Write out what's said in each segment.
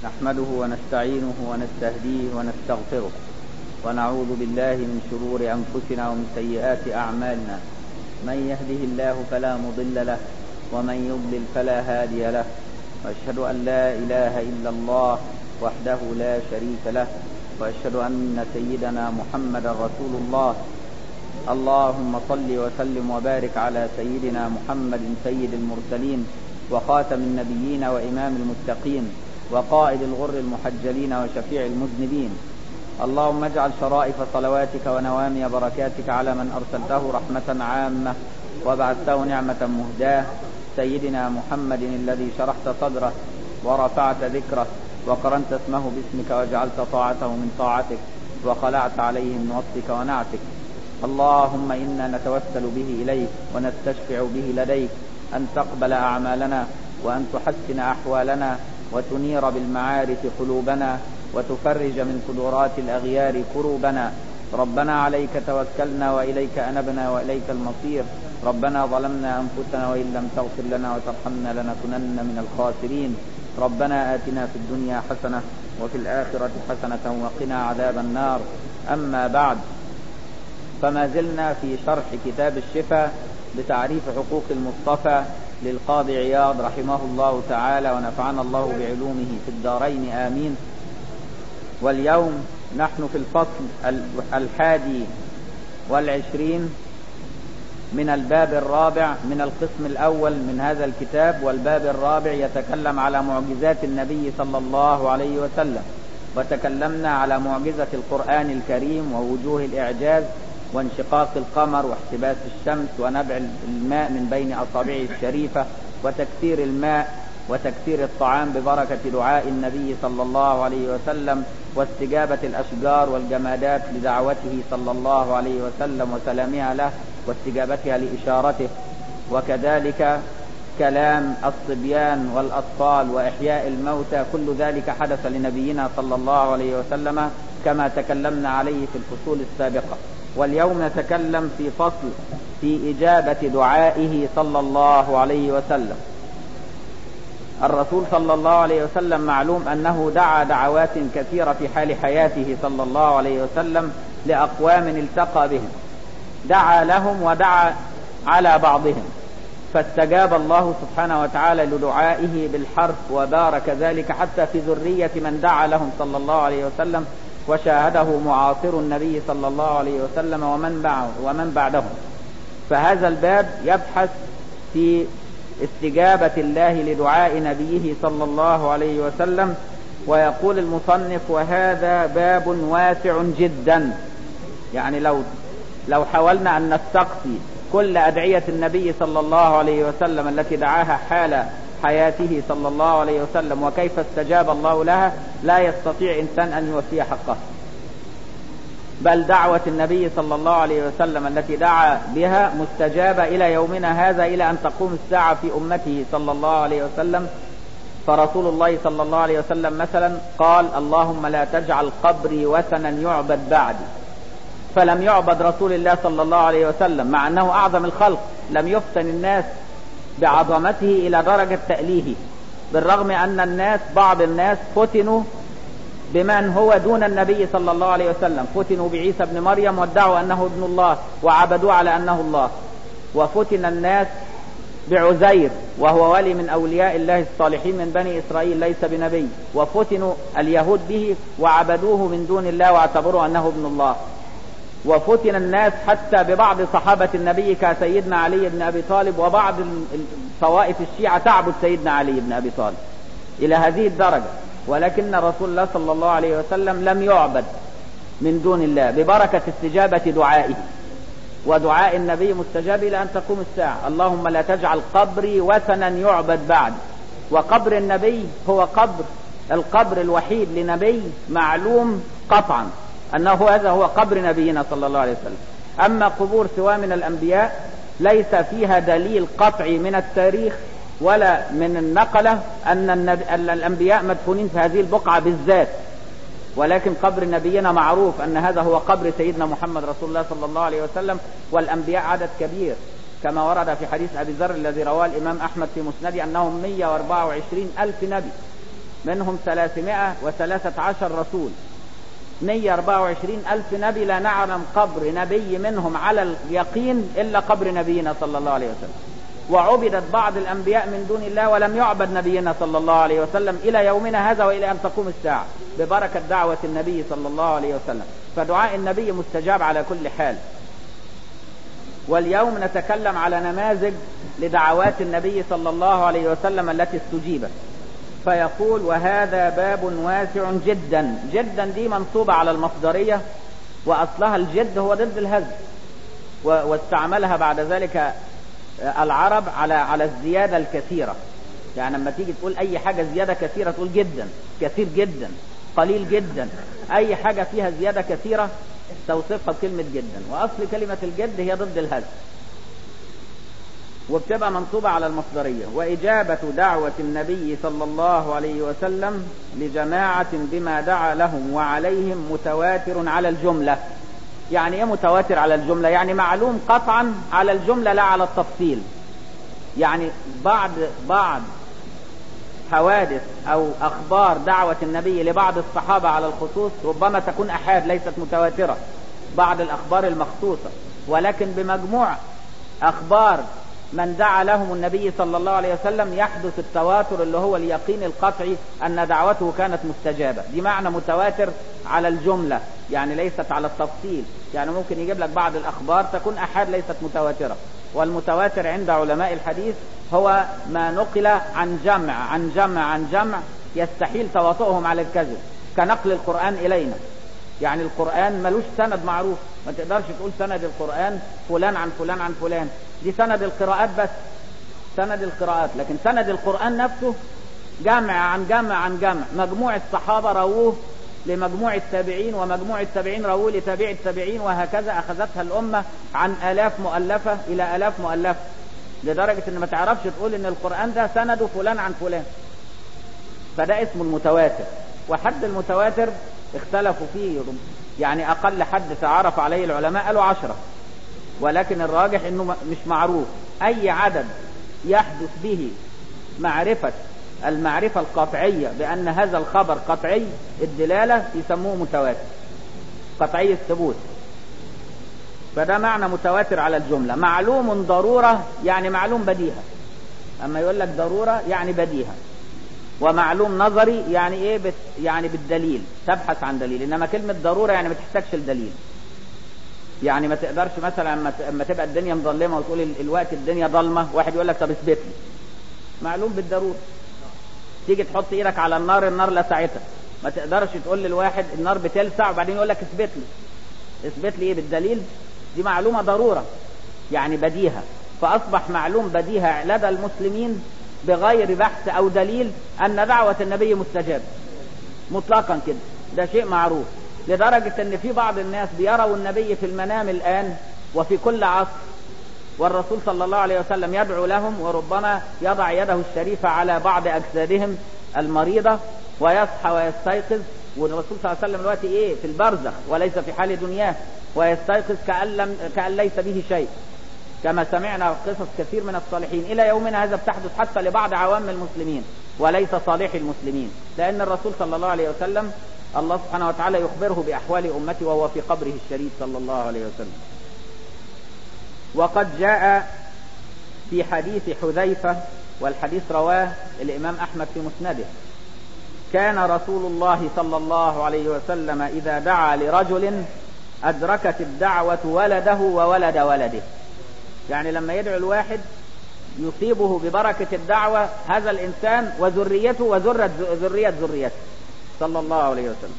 نحمده ونستعينه ونستهديه ونستغفره ونعوذ بالله من شرور أنفسنا ومن سيئات أعمالنا من يهده الله فلا مضل له ومن يضلل فلا هادي له وأشهد أن لا إله إلا الله وحده لا شريك له وأشهد أن سيدنا محمدا رسول الله اللهم صل وسلم وبارك على سيدنا محمد سيد المرسلين وخاتم النبيين وإمام المتقين وقائد الغر المحجلين وشفيع المذنبين اللهم اجعل شرائف صلواتك ونوامي بركاتك على من أرسلته رحمة عامة وبعثته نعمة مهداة سيدنا محمد الذي شرحت صدره ورفعت ذكره وقرنت اسمه باسمك وجعلت طاعته من طاعتك وخلعت عليه من وصفك ونعتك اللهم إنا نتوسل به إليك ونستشفع به لديك أن تقبل أعمالنا وأن تحسن أحوالنا وتنير بالمعارف قلوبنا وتفرج من قدرات الأغيار كروبنا ربنا عليك توكلنا وإليك أنبنا وإليك المصير ربنا ظلمنا أنفسنا وإن لم تغفر لنا وترحمنا لنكونن من الخاسرين ربنا آتنا في الدنيا حسنة وفي الآخرة حسنة وقنا عذاب النار أما بعد فما زلنا في شرح كتاب الشفاء بتعريف حقوق المصطفى للقاضي عياض رحمه الله تعالى ونفعنا الله بعلومه في الدارين آمين واليوم نحن في الفصل الحادي والعشرين من الباب الرابع من القسم الأول من هذا الكتاب والباب الرابع يتكلم على معجزات النبي صلى الله عليه وسلم وتكلمنا على معجزة القرآن الكريم ووجوه الإعجاز وانشقاق القمر واحتباس الشمس ونبع الماء من بين أصابعه الشريفة وتكثير الماء وتكثير الطعام ببركة دعاء النبي صلى الله عليه وسلم واستجابة الأشجار والجمادات لدعوته صلى الله عليه وسلم وسلامها له واستجابتها لإشارته وكذلك كلام الصبيان والأطفال وإحياء الموتى كل ذلك حدث لنبينا صلى الله عليه وسلم كما تكلمنا عليه في الفصول السابقة واليوم نتكلم في فصل في إجابة دعائه صلى الله عليه وسلم الرسول صلى الله عليه وسلم معلوم أنه دعا دعوات كثيرة في حال حياته صلى الله عليه وسلم لأقوام التقى بهم دعا لهم ودعا على بعضهم فاستجاب الله سبحانه وتعالى لدعائه بالحرف وبارك ذلك حتى في ذرية من دعا لهم صلى الله عليه وسلم وشاهده معاصر النبي صلى الله عليه وسلم ومن بعده ومن بعدهم فهذا الباب يبحث في استجابة الله لدعاء نبيه صلى الله عليه وسلم ويقول المصنف وهذا باب واسع جدا يعني لو لو حاولنا أن نستقصي كل أدعية النبي صلى الله عليه وسلم التي دعاها حال حياته صلى الله عليه وسلم وكيف استجاب الله لها لا يستطيع إنسان أن يوفي حقه بل دعوة النبي صلى الله عليه وسلم التي دعا بها مستجابة إلى يومنا هذا إلى أن تقوم الساعة في أمته صلى الله عليه وسلم فرسول الله صلى الله عليه وسلم مثلا قال اللهم لا تجعل قبري وثنا يعبد بعدي فلم يعبد رسول الله صلى الله عليه وسلم مع أنه أعظم الخلق لم يفتن الناس بعظمته إلى درجة تأليهه بالرغم أن الناس بعض الناس فتنوا بمن هو دون النبي صلى الله عليه وسلم فتنوا بعيسى بن مريم وادعوا أنه ابن الله وعبدوا على أنه الله وفتن الناس بعزير وهو ولي من أولياء الله الصالحين من بني إسرائيل ليس بنبي وفتنوا اليهود به وعبدوه من دون الله واعتبروا أنه ابن الله وفتن الناس حتى ببعض صحابة النبي كسيدنا علي بن أبي طالب وبعض طوائف الشيعة تعبد سيدنا علي بن أبي طالب إلى هذه الدرجة ولكن رسول الله صلى الله عليه وسلم لم يعبد من دون الله ببركة استجابة دعائه ودعاء النبي مستجاب إلى أن تقوم الساعة اللهم لا تجعل قبري وثنا يعبد بعد وقبر النبي هو قبر القبر الوحيد لنبي معلوم قطعا أنه هذا هو قبر نبينا صلى الله عليه وسلم أما قبور سوى من الأنبياء ليس فيها دليل قطعي من التاريخ ولا من النقلة أن, النبي أن الأنبياء مدفونين في هذه البقعة بالذات ولكن قبر نبينا معروف أن هذا هو قبر سيدنا محمد رسول الله صلى الله عليه وسلم والأنبياء عدد كبير كما ورد في حديث أبي ذر الذي رواه الإمام أحمد في مسنده أنهم 124 ألف نبي منهم 313 رسول 124 ألف نبي لا نعلم قبر نبي منهم على اليقين إلا قبر نبينا صلى الله عليه وسلم وعبدت بعض الأنبياء من دون الله ولم يعبد نبينا صلى الله عليه وسلم إلى يومنا هذا وإلى أن تقوم الساعة ببركة دعوة النبي صلى الله عليه وسلم فدعاء النبي مستجاب على كل حال واليوم نتكلم على نماذج لدعوات النبي صلى الله عليه وسلم التي استجيبت فيقول وهذا باب واسع جدا جدا دي منصوبة على المصدرية وأصلها الجد هو ضد الهزل واستعملها بعد ذلك العرب على على الزيادة الكثيرة يعني لما تيجي تقول أي حاجة زيادة كثيرة تقول جدا كثير جدا قليل جدا أي حاجة فيها زيادة كثيرة توصفها بكلمة جدا وأصل كلمة الجد هي ضد الهزل وبتبقى منصوبة على المصدرية وإجابة دعوة النبي صلى الله عليه وسلم لجماعة بما دعا لهم وعليهم متواتر على الجملة يعني ايه متواتر على الجملة يعني معلوم قطعا على الجملة لا على التفصيل يعني بعض بعض حوادث او اخبار دعوة النبي لبعض الصحابة على الخصوص ربما تكون احاد ليست متواترة بعض الاخبار المخصوصة ولكن بمجموع اخبار من دعا لهم النبي صلى الله عليه وسلم يحدث التواتر اللي هو اليقين القطعي ان دعوته كانت مستجابة دي معنى متواتر على الجملة يعني ليست على التفصيل يعني ممكن يجيب لك بعض الاخبار تكون احاد ليست متواترة والمتواتر عند علماء الحديث هو ما نقل عن جمع عن جمع عن جمع يستحيل تواطؤهم على الكذب كنقل القرآن إلينا يعني القرآن ملوش سند معروف ما تقدرش تقول سند القرآن فلان عن فلان عن فلان دي سند القراءات بس سند القراءات لكن سند القرآن نفسه جمع عن جمع عن جمع مجموع الصحابة رووه لمجموع التابعين ومجموع التابعين رووه لتابع التابعين وهكذا أخذتها الأمة عن آلاف مؤلفة إلى آلاف مؤلفة لدرجة ان ما تعرفش تقول ان القرآن ده سنده فلان عن فلان فده اسمه المتواتر وحد المتواتر اختلفوا فيه يعني اقل حد تعرف عليه العلماء قالوا عشرة ولكن الراجح انه مش معروف اي عدد يحدث به معرفة المعرفة القطعية بان هذا الخبر قطعي الدلالة يسموه متواتر قطعي الثبوت فده معنى متواتر على الجملة معلوم ضرورة يعني معلوم بديهة أما يقول لك ضرورة يعني بديهة ومعلوم نظري يعني ايه بت يعني بالدليل تبحث عن دليل انما كلمة ضرورة يعني ما تحتاجش الدليل يعني ما تقدرش مثلا اما تبقى الدنيا مظلمة وتقول الوقت الدنيا ضلمة واحد يقول لك طب اثبت لي معلوم بالضرورة تيجي تحط ايدك على النار النار لسعتها ما تقدرش تقول للواحد النار بتلسع وبعدين يقول لك اثبت لي اثبت لي ايه بالدليل دي معلومة ضرورة يعني بديهة فأصبح معلوم بديهة لدى المسلمين بغير بحث أو دليل أن دعوة النبي مستجابة مطلقا كده ده شيء معروف لدرجة أن في بعض الناس بيروا النبي في المنام الآن وفي كل عصر والرسول صلى الله عليه وسلم يدعو لهم وربما يضع يده الشريفة على بعض أجسادهم المريضة ويصحى ويستيقظ والرسول صلى الله عليه وسلم دلوقتي ايه في البرزخ وليس في حال دنياه ويستيقظ كأن, لم كأن ليس به شيء كما سمعنا قصص كثير من الصالحين إلى يومنا هذا بتحدث حتى لبعض عوام المسلمين وليس صالح المسلمين لأن الرسول صلى الله عليه وسلم الله سبحانه وتعالى يخبره بأحوال أمته وهو في قبره الشريف صلى الله عليه وسلم وقد جاء في حديث حذيفة والحديث رواه الإمام أحمد في مسنده كان رسول الله صلى الله عليه وسلم إذا دعا لرجل أدركت الدعوة ولده وولد ولده يعني لما يدعو الواحد يصيبه ببركة الدعوة هذا الإنسان وذريته وذرة ذرية ذريته صلى الله عليه وسلم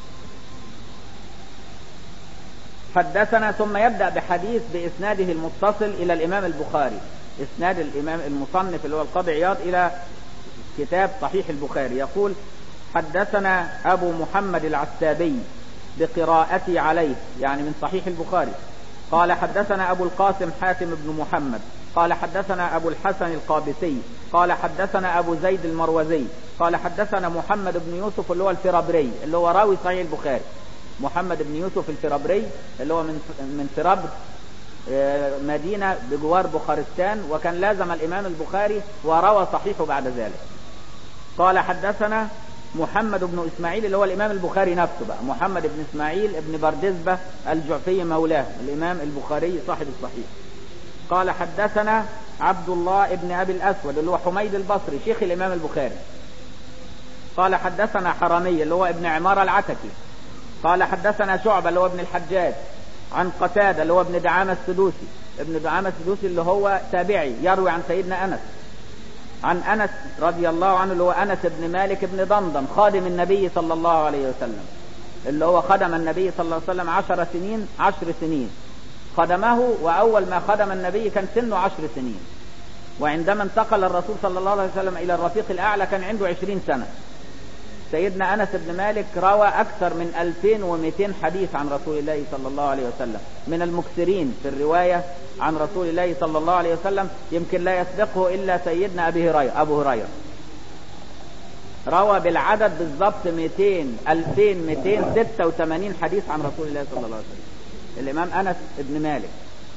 حدثنا ثم يبدأ بحديث بإسناده المتصل إلى الإمام البخاري إسناد الإمام المصنف اللي هو القاضي عياض إلى كتاب صحيح البخاري يقول حدثنا أبو محمد العسابي بقراءتي عليه يعني من صحيح البخاري قال حدثنا أبو القاسم حاتم بن محمد قال حدثنا أبو الحسن القابسي قال حدثنا أبو زيد المروزي قال حدثنا محمد بن يوسف اللي هو الفرابري اللي هو راوي صحيح البخاري محمد بن يوسف الفرابري اللي هو من من فرابر مدينة بجوار بخارستان وكان لازم الإمام البخاري وروى صحيحه بعد ذلك قال حدثنا محمد بن إسماعيل اللي هو الإمام البخاري نفسه بقى محمد بن إسماعيل ابن بردزبة الجعفي مولاه الإمام البخاري صاحب الصحيح قال حدثنا عبد الله ابن أبي الأسود اللي هو حميد البصري شيخ الإمام البخاري قال حدثنا حرمي اللي هو ابن عمارة العتكي قال حدثنا شعبة اللي هو ابن الحجاج عن قتادة اللي هو ابن دعامة السدوسي ابن دعامة السدوسي اللي هو تابعي يروي عن سيدنا أنس عن أنس رضي الله عنه اللي هو أنس بن مالك بن ضمضم خادم النبي صلى الله عليه وسلم اللي هو خدم النبي صلى الله عليه وسلم عشر سنين عشر سنين خدمه وأول ما خدم النبي كان سنه عشر سنين وعندما انتقل الرسول صلى الله عليه وسلم إلى الرفيق الأعلى كان عنده عشرين سنة سيدنا أنس بن مالك روى أكثر من 2200 حديث عن رسول الله صلى الله عليه وسلم من المكثرين في الرواية عن رسول الله صلى الله عليه وسلم يمكن لا يسبقه إلا سيدنا أبي هريرة أبو هريرة روى بالعدد بالضبط 200 2286 حديث عن رسول الله صلى الله عليه وسلم الإمام أنس بن مالك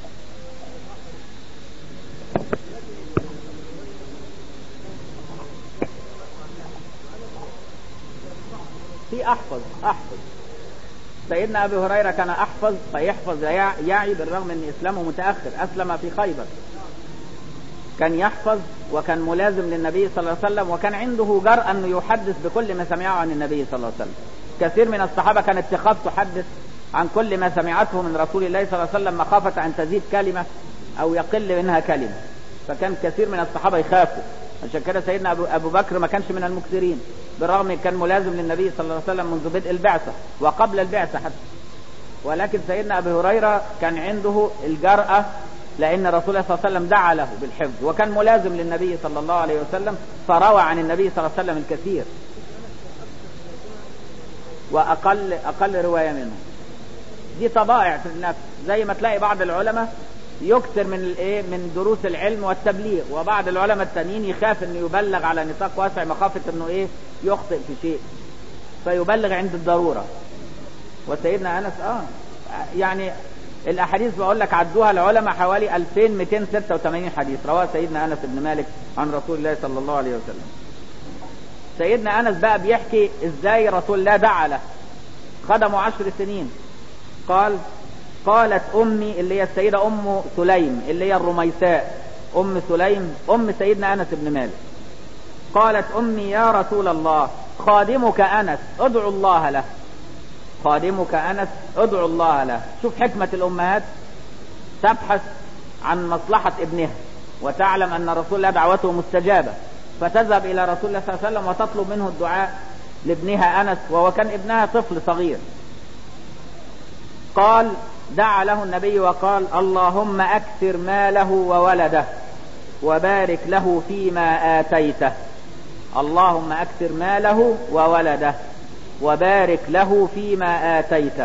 في احفظ احفظ سيدنا ابي هريره كان احفظ فيحفظ يعي بالرغم ان اسلامه متاخر اسلم في خيبر كان يحفظ وكان ملازم للنبي صلى الله عليه وسلم وكان عنده جرأة انه يحدث بكل ما سمعه عن النبي صلى الله عليه وسلم كثير من الصحابة كانت تخاف تحدث عن كل ما سمعته من رسول الله صلى الله عليه وسلم مخافة ان تزيد كلمة او يقل منها كلمة فكان كثير من الصحابة يخافوا عشان كده سيدنا أبو بكر ما كانش من المكثرين بالرغم كان ملازم للنبي صلى الله عليه وسلم منذ بدء البعثة وقبل البعثة حتى ولكن سيدنا أبي هريرة كان عنده الجرأة لأن رسول الله صلى الله عليه وسلم دعا له بالحفظ وكان ملازم للنبي صلى الله عليه وسلم فروى عن النبي صلى الله عليه وسلم الكثير وأقل أقل رواية منه دي طبائع في النفس زي ما تلاقي بعض العلماء يكثر من الايه من دروس العلم والتبليغ وبعض العلماء التانيين يخاف انه يبلغ على نطاق واسع مخافه انه ايه يخطئ في شيء فيبلغ عند الضروره وسيدنا انس اه يعني الاحاديث بقول لك عدوها العلماء حوالي 2286 حديث رواه سيدنا انس بن مالك عن رسول الله صلى الله عليه وسلم سيدنا انس بقى بيحكي ازاي رسول الله دعا له خدموا عشر سنين قال قالت امي اللي هي السيدة ام سليم اللي هي الرميساء ام سليم ام سيدنا انس بن مالك قالت امي يا رسول الله خادمك انس ادعو الله له خادمك انس ادعو الله له شوف حكمة الامهات تبحث عن مصلحة ابنها وتعلم ان رسول الله دعوته مستجابة فتذهب الى رسول الله صلى الله عليه وسلم وتطلب منه الدعاء لابنها انس وهو كان ابنها طفل صغير قال دعا له النبي وقال اللهم اكثر ماله وولده وبارك له فيما اتيته اللهم اكثر ماله وولده وبارك له فيما اتيته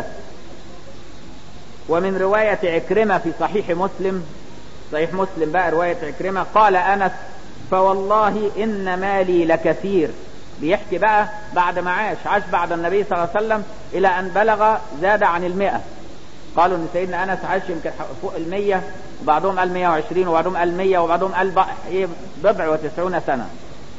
ومن رواية عكرمة في صحيح مسلم صحيح مسلم بقى رواية عكرمة قال انس فوالله ان مالي لكثير بيحكي بقى بعد ما عاش عاش بعد النبي صلى الله عليه وسلم الى ان بلغ زاد عن المئة قالوا ان سيدنا انس عاش يمكن فوق المية وبعضهم قال 120 وبعضهم قال 100 وبعضهم قال بضع وتسعون سنة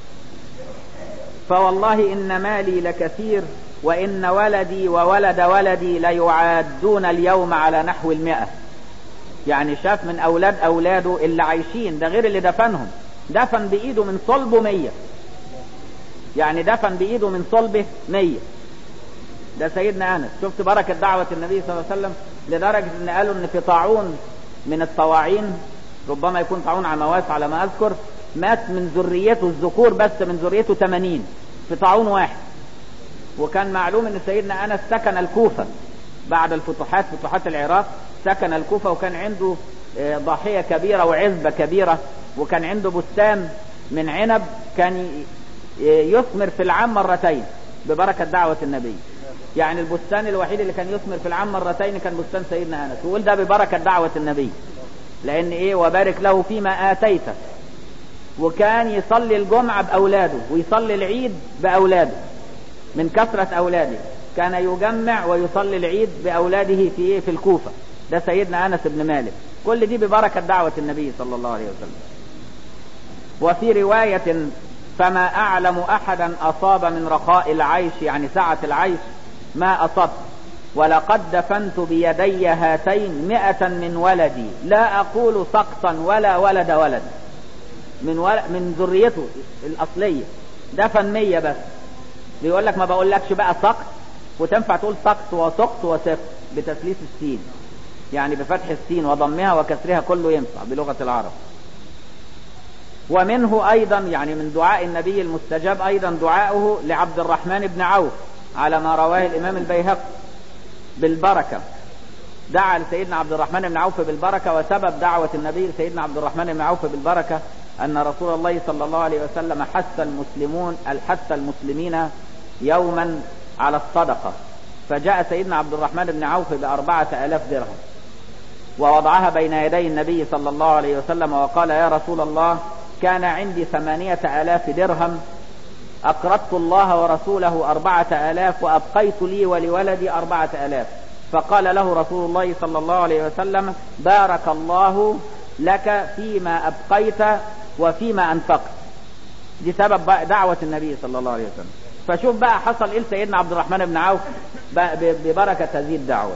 فوالله ان مالي لكثير وان ولدي وولد ولدي ليعادون اليوم على نحو المئة يعني شاف من اولاد اولاده اللي عايشين ده غير اللي دفنهم دفن بايده من صلبه مية يعني دفن بايده من صلبه مية ده سيدنا انس شفت بركة دعوة النبي صلى الله عليه وسلم لدرجة ان قالوا ان في طاعون من الطواعين ربما يكون طاعون عمواس على ما اذكر مات من ذريته الذكور بس من ذريته 80 في طاعون واحد وكان معلوم ان سيدنا انس سكن الكوفة بعد الفتوحات فتوحات العراق سكن الكوفة وكان عنده ضاحية كبيرة وعزبة كبيرة وكان عنده بستان من عنب كان يثمر في العام مرتين ببركة دعوة النبي يعني البستان الوحيد اللي كان يثمر في العام مرتين كان بستان سيدنا انس وقول ده ببركة دعوة النبي لان ايه وبارك له فيما اتيته وكان يصلي الجمعة باولاده ويصلي العيد باولاده من كثرة اولاده كان يجمع ويصلي العيد باولاده في ايه في الكوفة ده سيدنا انس بن مالك كل دي ببركة دعوة النبي صلى الله عليه وسلم وفي رواية فما أعلم أحدا أصاب من رخاء العيش يعني سعة العيش ما أصبت ولقد دفنت بيدي هاتين مئة من ولدي لا أقول سقطا ولا ولد ولد من ول... من ذريته الأصلية دفن مية بس بيقول لك ما بقولكش بقى سقط وتنفع تقول سقط وسقط وسقط بتثليث السين يعني بفتح السين وضمها وكسرها كله ينفع بلغة العرب ومنه أيضا يعني من دعاء النبي المستجاب أيضا دعاؤه لعبد الرحمن بن عوف على ما رواه الإمام البيهقي بالبركة دعا لسيدنا عبد الرحمن بن عوف بالبركة وسبب دعوة النبي لسيدنا عبد الرحمن بن عوف بالبركة أن رسول الله صلى الله عليه وسلم حث المسلمون الحث المسلمين يوما على الصدقة فجاء سيدنا عبد الرحمن بن عوف بأربعة آلاف درهم ووضعها بين يدي النبي صلى الله عليه وسلم وقال يا رسول الله كان عندي ثمانية آلاف درهم أقرضت الله ورسوله أربعة آلاف وأبقيت لي ولولدي أربعة آلاف فقال له رسول الله صلى الله عليه وسلم بارك الله لك فيما أبقيت وفيما أنفقت دي سبب دعوة النبي صلى الله عليه وسلم فشوف بقى حصل إيه سيدنا عبد الرحمن بن عوف ببركة هذه الدعوة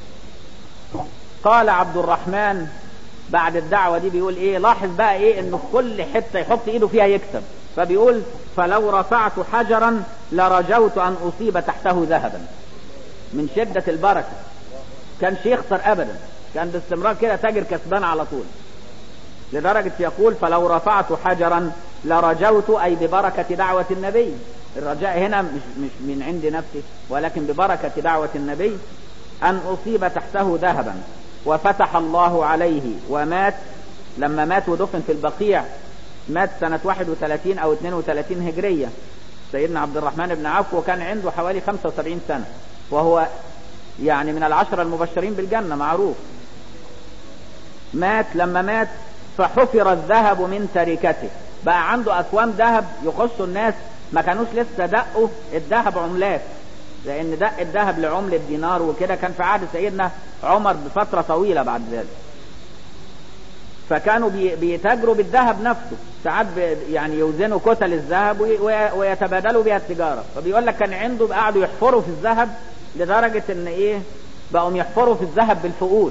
قال عبد الرحمن بعد الدعوة دي بيقول ايه لاحظ بقى ايه انه في كل حتة يحط ايده فيها يكسب فبيقول فلو رفعت حجرا لرجوت ان اصيب تحته ذهبا من شدة البركة كانش يخسر ابدا كان باستمرار كده تاجر كسبان على طول لدرجة يقول فلو رفعت حجرا لرجوت اي ببركة دعوة النبي الرجاء هنا مش, مش من عند نفسه ولكن ببركة دعوة النبي ان اصيب تحته ذهبا وفتح الله عليه ومات لما مات ودفن في البقيع مات سنة 31 أو 32 هجرية سيدنا عبد الرحمن بن عوف وكان عنده حوالي 75 سنة وهو يعني من العشرة المبشرين بالجنة معروف مات لما مات فحفر الذهب من تركته بقى عنده أكوام ذهب يخصوا الناس ما كانوش لسه دقوا الذهب عملات لان دق الذهب لعملة دينار وكده كان في عهد سيدنا عمر بفترة طويلة بعد ذلك فكانوا بيتاجروا بالذهب نفسه ساعات يعني يوزنوا كتل الذهب ويتبادلوا بها التجارة فبيقول لك كان عنده قعدوا يحفروا في الذهب لدرجة ان ايه بقوا يحفروا في الذهب بالفؤوس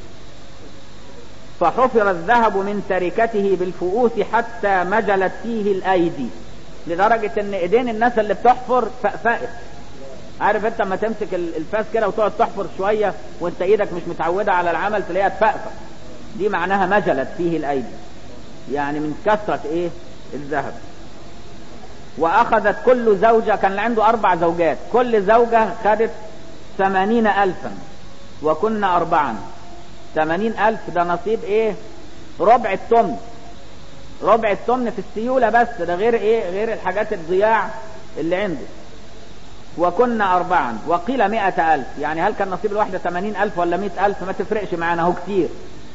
فحفر الذهب من تركته بالفؤوس حتى مجلت فيه الايدي لدرجة ان ايدين الناس اللي بتحفر فأفقت عارف انت لما تمسك الفاس كده وتقعد تحفر شوية وانت ايدك مش متعودة على العمل تلاقيها تفقفق دي معناها مجلت فيه الايدي يعني من كثرة ايه الذهب واخذت كل زوجة كان عنده اربع زوجات كل زوجة خدت ثمانين الفا وكنا اربعا ثمانين الف ده نصيب ايه ربع التمن ربع التمن في السيولة بس ده غير ايه غير الحاجات الضياع اللي عنده وكنا أربعا وقيل مئة ألف يعني هل كان نصيب الواحدة ثمانين ألف ولا مئة ألف ما تفرقش معانا هو كتير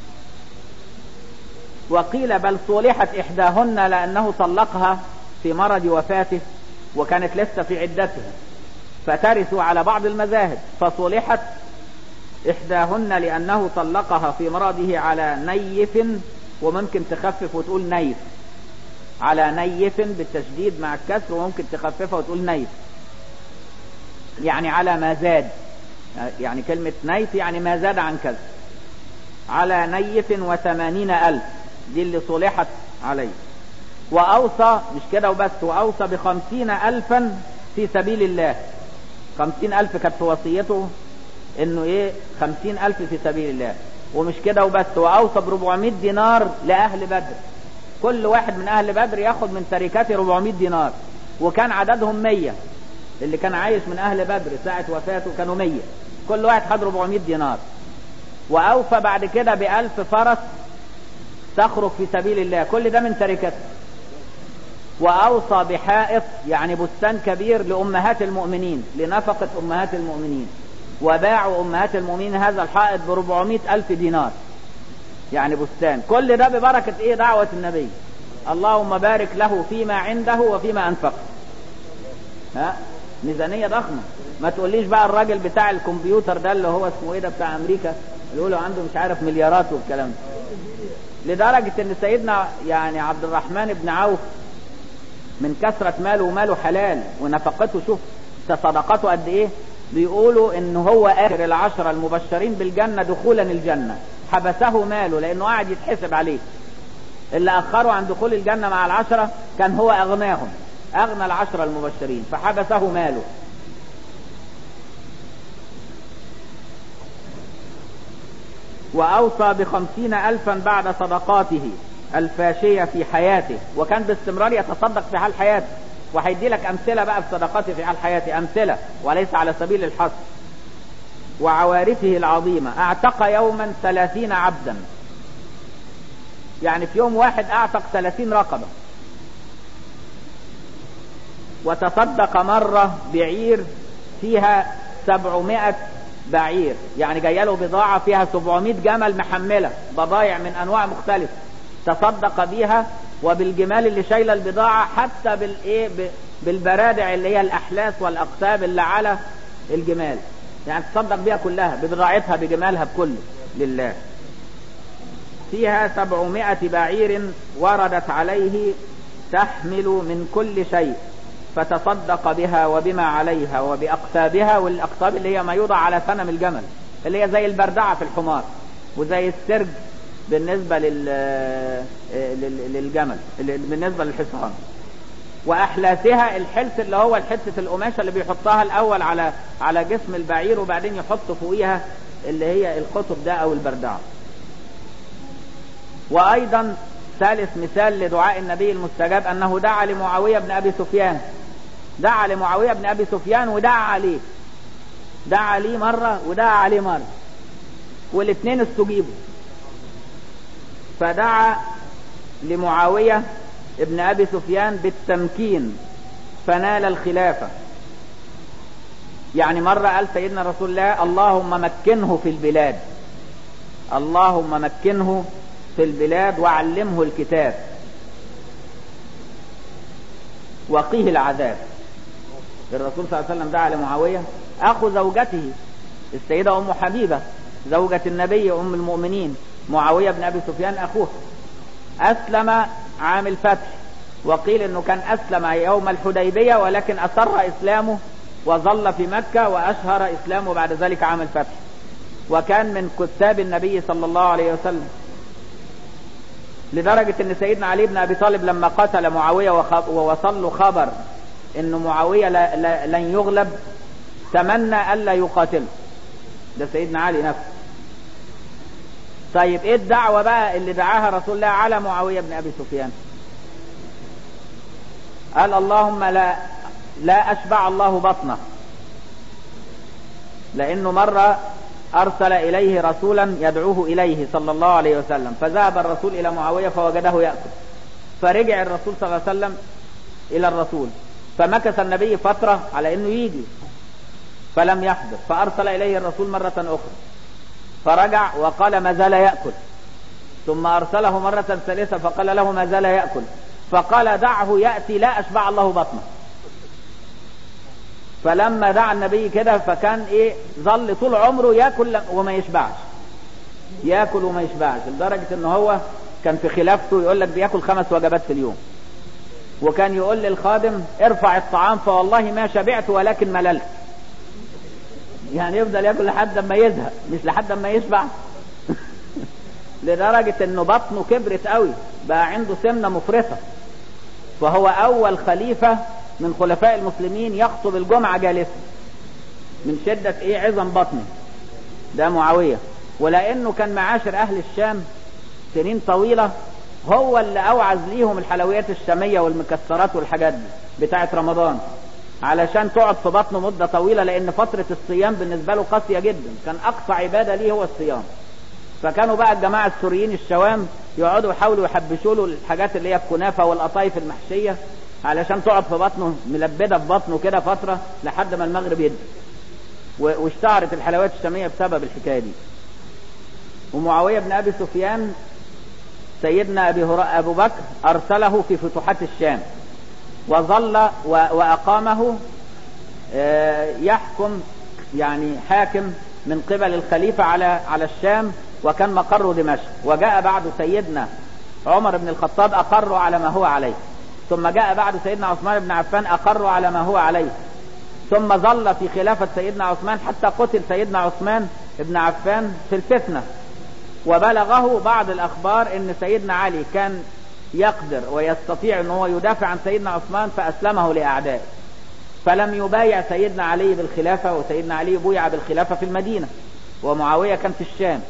وقيل بل صلحت إحداهن لأنه طلقها في مرض وفاته وكانت لسه في عدتها فترثوا على بعض المذاهب فصلحت إحداهن لأنه طلقها في مرضه على نيف وممكن تخفف وتقول نيف على نيف بالتشديد مع الكسر وممكن تخففها وتقول نيف يعني على ما زاد يعني كلمة نيف يعني ما زاد عن كذا على نيف وثمانين ألف دي اللي صلحت عليه وأوصى مش كده وبس وأوصى بخمسين ألفا في سبيل الله خمسين ألف كانت في وصيته إنه إيه خمسين ألف في سبيل الله ومش كده وبس وأوصى بربعمائة دينار لأهل بدر كل واحد من أهل بدر ياخد من تركته 400 دينار وكان عددهم 100 اللي كان عايش من أهل بدر ساعة وفاته كانوا 100 كل واحد خد 400 دينار وأوفى بعد كده بألف فرس تخرج في سبيل الله كل ده من تركته وأوصى بحائط يعني بستان كبير لأمهات المؤمنين لنفقة أمهات المؤمنين وباعوا أمهات المؤمنين هذا الحائط ب 400 ألف دينار يعني بستان كل ده ببركة إيه دعوة النبي اللهم بارك له فيما عنده وفيما أنفق ها ميزانية ضخمة ما تقوليش بقى الراجل بتاع الكمبيوتر ده اللي هو اسمه ايه ده بتاع امريكا اللي يقولوا عنده مش عارف مليارات والكلام ده لدرجة ان سيدنا يعني عبد الرحمن بن عوف من كثرة ماله وماله حلال ونفقته شوف صدقته قد ايه بيقولوا ان هو اخر العشرة المبشرين بالجنة دخولا الجنة حبسه ماله لانه قاعد يتحسب عليه اللي اخروا عن دخول الجنة مع العشرة كان هو اغناهم اغنى العشرة المبشرين فحبسه ماله واوصى بخمسين الفا بعد صدقاته الفاشية في حياته وكان باستمرار يتصدق في حال حياته وهيدي لك امثلة بقى في صدقاته في حال حياته امثلة وليس على سبيل الحصر وعوارفه العظيمة اعتق يوما ثلاثين عبدا يعني في يوم واحد اعتق ثلاثين رقبة وتصدق مرة بعير فيها سبعمائة بعير يعني جايه له بضاعة فيها 700 جمل محملة بضايع من انواع مختلفة تصدق بيها وبالجمال اللي شايله البضاعة حتى بالايه بالبرادع اللي هي الاحلاس والاقتاب اللي على الجمال يعني تصدق بيها كلها ببضاعتها بجمالها بكله لله فيها سبعمائة بعير وردت عليه تحمل من كل شيء فتصدق بها وبما عليها وبأقتابها والأقتاب اللي هي ما يوضع على سنم الجمل اللي هي زي البردعة في الحمار وزي السرج بالنسبة للجمل بالنسبة للحصان وأحلاسها الحلس اللي هو الحتة القماشة اللي بيحطها الأول على على جسم البعير وبعدين يحط فوقيها اللي هي القطب ده أو البردعة وأيضا ثالث مثال لدعاء النبي المستجاب أنه دعا لمعاوية بن أبي سفيان دعا لمعاوية بن أبي سفيان ودعا عليه دعا عليه مرة ودعا عليه مرة والاثنين استجيبوا فدعا لمعاوية ابن أبي سفيان بالتمكين فنال الخلافة يعني مرة قال سيدنا رسول الله اللهم مكنه في البلاد اللهم مكنه في البلاد وعلمه الكتاب وقيه العذاب الرسول صلى الله عليه وسلم دعا لمعاوية أخو زوجته السيدة أم حبيبة زوجة النبي أم المؤمنين معاوية بن أبي سفيان أخوه أسلم عام الفتح وقيل أنه كان أسلم يوم الحديبية ولكن أسر إسلامه وظل في مكة وأشهر إسلامه بعد ذلك عام الفتح وكان من كتاب النبي صلى الله عليه وسلم لدرجة ان سيدنا علي بن ابي طالب لما قتل معاوية ووصل له خبر ان معاوية لا لا لن يغلب تمنى الا يقاتله ده سيدنا علي نفسه طيب ايه الدعوة بقى اللي دعاها رسول الله على معاوية بن ابي سفيان قال اللهم لا لا اشبع الله بطنه لانه مرة ارسل اليه رسولا يدعوه اليه صلى الله عليه وسلم فذهب الرسول الى معاوية فوجده يأكل فرجع الرسول صلى الله عليه وسلم الى الرسول فمكث النبي فترة على انه يجي فلم يحضر فارسل اليه الرسول مرة اخرى فرجع وقال ما زال يأكل ثم ارسله مرة ثالثة فقال له ما زال يأكل فقال دعه يأتي لا اشبع الله بطنه فلما دعا النبي كده فكان ايه ظل طول عمره ياكل وما يشبعش ياكل وما يشبعش لدرجة ان هو كان في خلافته يقول لك بياكل خمس وجبات في اليوم وكان يقول للخادم ارفع الطعام فوالله ما شبعت ولكن مللت يعني يفضل ياكل لحد ما يزهق مش لحد ما يشبع لدرجة انه بطنه كبرت قوي بقى عنده سمنة مفرطة فهو اول خليفة من خلفاء المسلمين يخطب الجمعة جالسا من شدة ايه عظم بطنه ده معاوية ولانه كان معاشر اهل الشام سنين طويلة هو اللي اوعز ليهم الحلويات الشامية والمكسرات والحاجات دي بتاعت رمضان علشان تقعد في بطنه مدة طويلة لان فترة الصيام بالنسبة له قاسية جدا كان اقصى عبادة ليه هو الصيام فكانوا بقى الجماعة السوريين الشوام يقعدوا يحاولوا يحبشوا له الحاجات اللي هي الكنافة والقطايف المحشية علشان تقعد في بطنه ملبدة في بطنه كده فترة لحد ما المغرب يدي واشتهرت الحلويات الشامية بسبب الحكاية دي ومعاوية بن ابي سفيان سيدنا ابي ابو بكر ارسله في فتوحات الشام وظل واقامه يحكم يعني حاكم من قبل الخليفة على على الشام وكان مقره دمشق وجاء بعد سيدنا عمر بن الخطاب اقره على ما هو عليه ثم جاء بعد سيدنا عثمان بن عفان أقروا على ما هو عليه ثم ظل في خلافة سيدنا عثمان حتى قتل سيدنا عثمان بن عفان في الفتنة وبلغه بعض الأخبار أن سيدنا علي كان يقدر ويستطيع أن هو يدافع عن سيدنا عثمان فأسلمه لأعدائه فلم يبايع سيدنا علي بالخلافة وسيدنا علي بويع بالخلافة في المدينة ومعاوية كان في الشام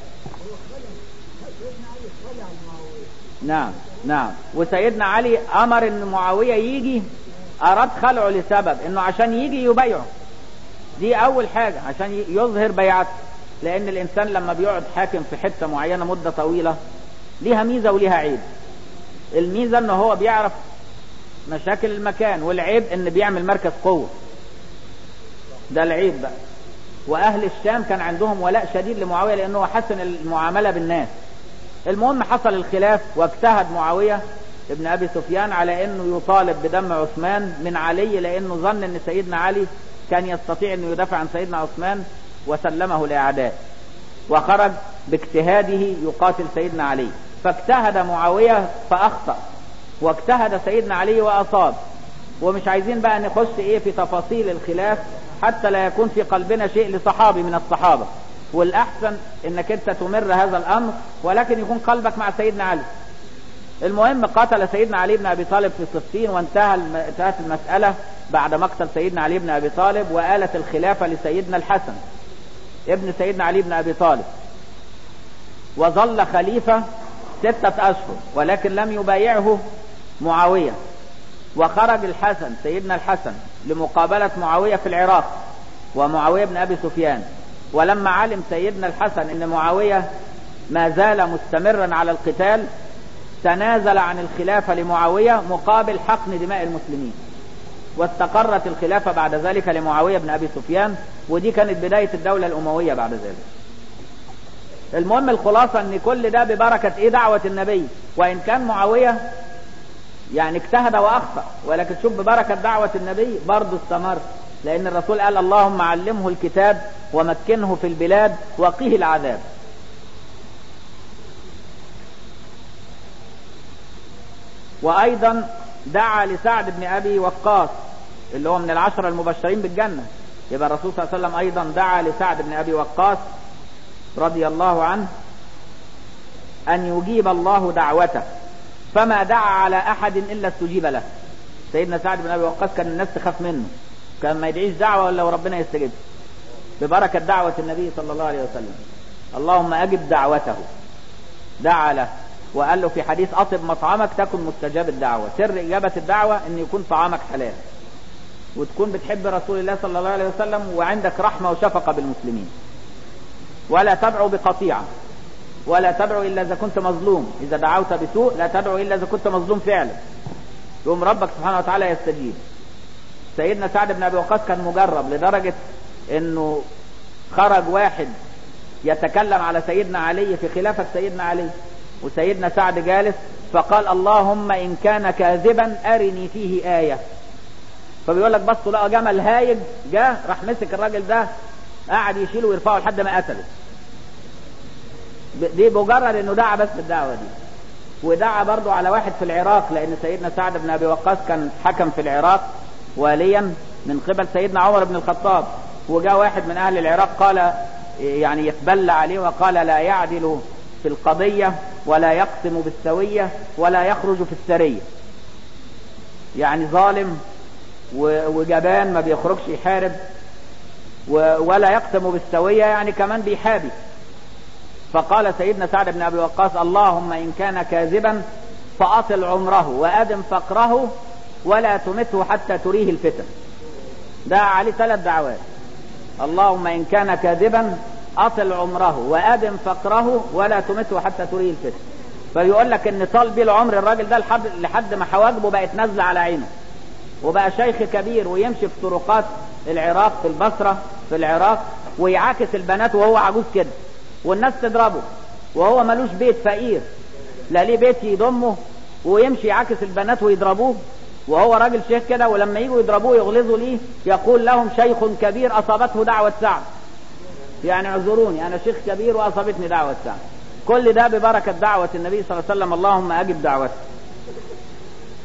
نعم نعم وسيدنا علي امر ان معاوية يجي اراد خلعه لسبب انه عشان يجي يبايعه دي اول حاجة عشان يظهر بيعته لان الانسان لما بيقعد حاكم في حتة معينة مدة طويلة ليها ميزة وليها عيب الميزة ان هو بيعرف مشاكل المكان والعيب ان بيعمل مركز قوة ده العيب بقى واهل الشام كان عندهم ولاء شديد لمعاوية لانه حسن المعاملة بالناس المهم حصل الخلاف واجتهد معاوية ابن ابي سفيان على انه يطالب بدم عثمان من علي لانه ظن ان سيدنا علي كان يستطيع انه يدافع عن سيدنا عثمان وسلمه لاعداء وخرج باجتهاده يقاتل سيدنا علي فاجتهد معاوية فاخطأ واجتهد سيدنا علي واصاب ومش عايزين بقى نخش ايه في تفاصيل الخلاف حتى لا يكون في قلبنا شيء لصحابي من الصحابة والاحسن انك انت تمر هذا الامر ولكن يكون قلبك مع سيدنا علي المهم قتل سيدنا علي بن ابي طالب في صفين وانتهى انتهت المسألة بعد مقتل سيدنا علي بن ابي طالب وآلت الخلافة لسيدنا الحسن ابن سيدنا علي بن ابي طالب وظل خليفة ستة اشهر ولكن لم يبايعه معاوية وخرج الحسن سيدنا الحسن لمقابلة معاوية في العراق ومعاوية بن ابي سفيان ولما علم سيدنا الحسن ان معاوية ما زال مستمرا على القتال تنازل عن الخلافة لمعاوية مقابل حقن دماء المسلمين واستقرت الخلافة بعد ذلك لمعاوية بن ابي سفيان ودي كانت بداية الدولة الاموية بعد ذلك المهم الخلاصة ان كل ده ببركة ايه دعوة النبي وان كان معاوية يعني اجتهد واخطأ ولكن شوف ببركة دعوة النبي برضه استمر لان الرسول قال اللهم علمه الكتاب ومكنه في البلاد وقيه العذاب وايضا دعا لسعد بن ابي وقاص اللي هو من العشرة المبشرين بالجنة يبقى الرسول صلى الله عليه وسلم ايضا دعا لسعد بن ابي وقاص رضي الله عنه ان يجيب الله دعوته فما دعا على احد الا استجيب له سيدنا سعد بن ابي وقاص كان الناس تخاف منه كان ما يدعيش دعوة الا وربنا يستجيب ببركة دعوة النبي صلى الله عليه وسلم اللهم اجب دعوته دعا له وقال له في حديث اطب مطعمك تكن مستجاب الدعوة سر اجابة الدعوة ان يكون طعامك حلال وتكون بتحب رسول الله صلى الله عليه وسلم وعندك رحمة وشفقة بالمسلمين ولا تدعو بقطيعة ولا تدعو الا اذا كنت مظلوم اذا دعوت بسوء لا تدعو الا اذا كنت مظلوم فعلا يقوم ربك سبحانه وتعالى يستجيب سيدنا سعد بن ابي وقاص كان مجرب لدرجة انه خرج واحد يتكلم على سيدنا علي في خلافة سيدنا علي وسيدنا سعد جالس فقال اللهم ان كان كاذبا ارني فيه آية فبيقول لك بصوا لقى جمل هايج جه راح مسك الراجل ده قعد يشيله ويرفعه لحد ما قتله دي مجرد انه دعا بس بالدعوة دي ودعا برضو على واحد في العراق لان سيدنا سعد بن ابي وقاص كان حكم في العراق واليا من قبل سيدنا عمر بن الخطاب وجاء واحد من اهل العراق قال يعني يتبلى عليه وقال لا يعدل في القضية ولا يقسم بالسوية ولا يخرج في السرية يعني ظالم وجبان ما بيخرجش يحارب ولا يقسم بالسوية يعني كمان بيحابي فقال سيدنا سعد بن ابي وقاص اللهم ان كان كاذبا فاطل عمره وادم فقره ولا تمته حتى تريه الفتن دعا عليه ثلاث دعوات اللهم ان كان كاذبا اطل عمره وادم فقره ولا تمته حتى تريه الفتن فيقول لك ان طال بيه العمر الراجل ده لحد لحد ما حواجبه بقت نازله على عينه وبقى شيخ كبير ويمشي في طرقات العراق في البصره في العراق ويعاكس البنات وهو عجوز كده والناس تضربه وهو ملوش بيت فقير لا ليه بيت يضمه ويمشي يعاكس البنات ويضربوه وهو راجل شيخ كده ولما يجوا يضربوه يغلظوا ليه يقول لهم شيخ كبير اصابته دعوة سعد يعني اعذروني انا شيخ كبير واصابتني دعوة سعد كل ده ببركة دعوة النبي صلى الله عليه وسلم اللهم اجب دعوته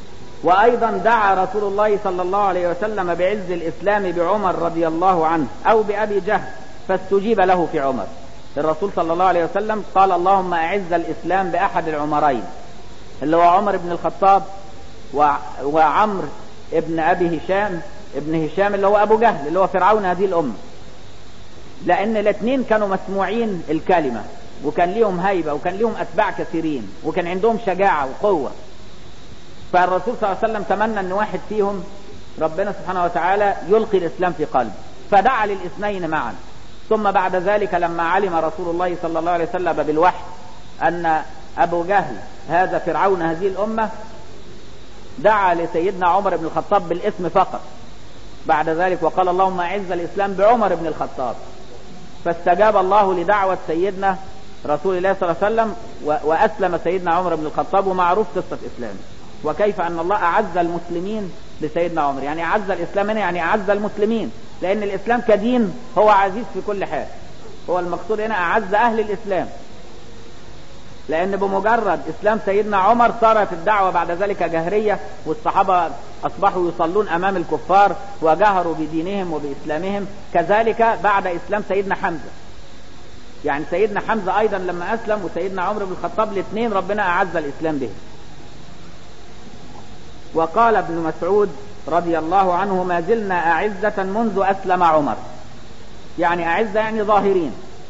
وأيضا دعا رسول الله صلى الله عليه وسلم بعز الإسلام بعمر رضي الله عنه أو بأبي جهل فاستجيب له في عمر الرسول صلى الله عليه وسلم قال اللهم أعز الإسلام بأحد العمرين اللي هو عمر بن الخطاب وعمر ابن أبي هشام ابن هشام اللي هو أبو جهل اللي هو فرعون هذه الأمة لأن الاثنين كانوا مسموعين الكلمة وكان ليهم هيبة وكان ليهم أتباع كثيرين وكان عندهم شجاعة وقوة فالرسول صلى الله عليه وسلم تمنى أن واحد فيهم ربنا سبحانه وتعالى يلقي الإسلام في قلبه فدعا للاثنين معا ثم بعد ذلك لما علم رسول الله صلى الله عليه وسلم بالوحي أن أبو جهل هذا فرعون هذه الأمة دعا لسيدنا عمر بن الخطاب بالاسم فقط بعد ذلك وقال اللهم أعز الإسلام بعمر بن الخطاب فاستجاب الله لدعوة سيدنا رسول الله صلى الله عليه وسلم وأسلم سيدنا عمر بن الخطاب ومعروف قصة إسلامه وكيف أن الله أعز المسلمين بسيدنا عمر يعني أعز الإسلام هنا يعني أعز المسلمين لأن الإسلام كدين هو عزيز في كل حال هو المقصود هنا أعز أهل الإسلام لأن بمجرد إسلام سيدنا عمر صارت الدعوة بعد ذلك جهرية والصحابة أصبحوا يصلون أمام الكفار وجهروا بدينهم وبإسلامهم كذلك بعد إسلام سيدنا حمزة يعني سيدنا حمزة أيضا لما أسلم وسيدنا عمر بن الخطاب الاثنين ربنا أعز الإسلام به وقال ابن مسعود رضي الله عنه ما زلنا أعزة منذ أسلم عمر يعني أعزة يعني ظاهرين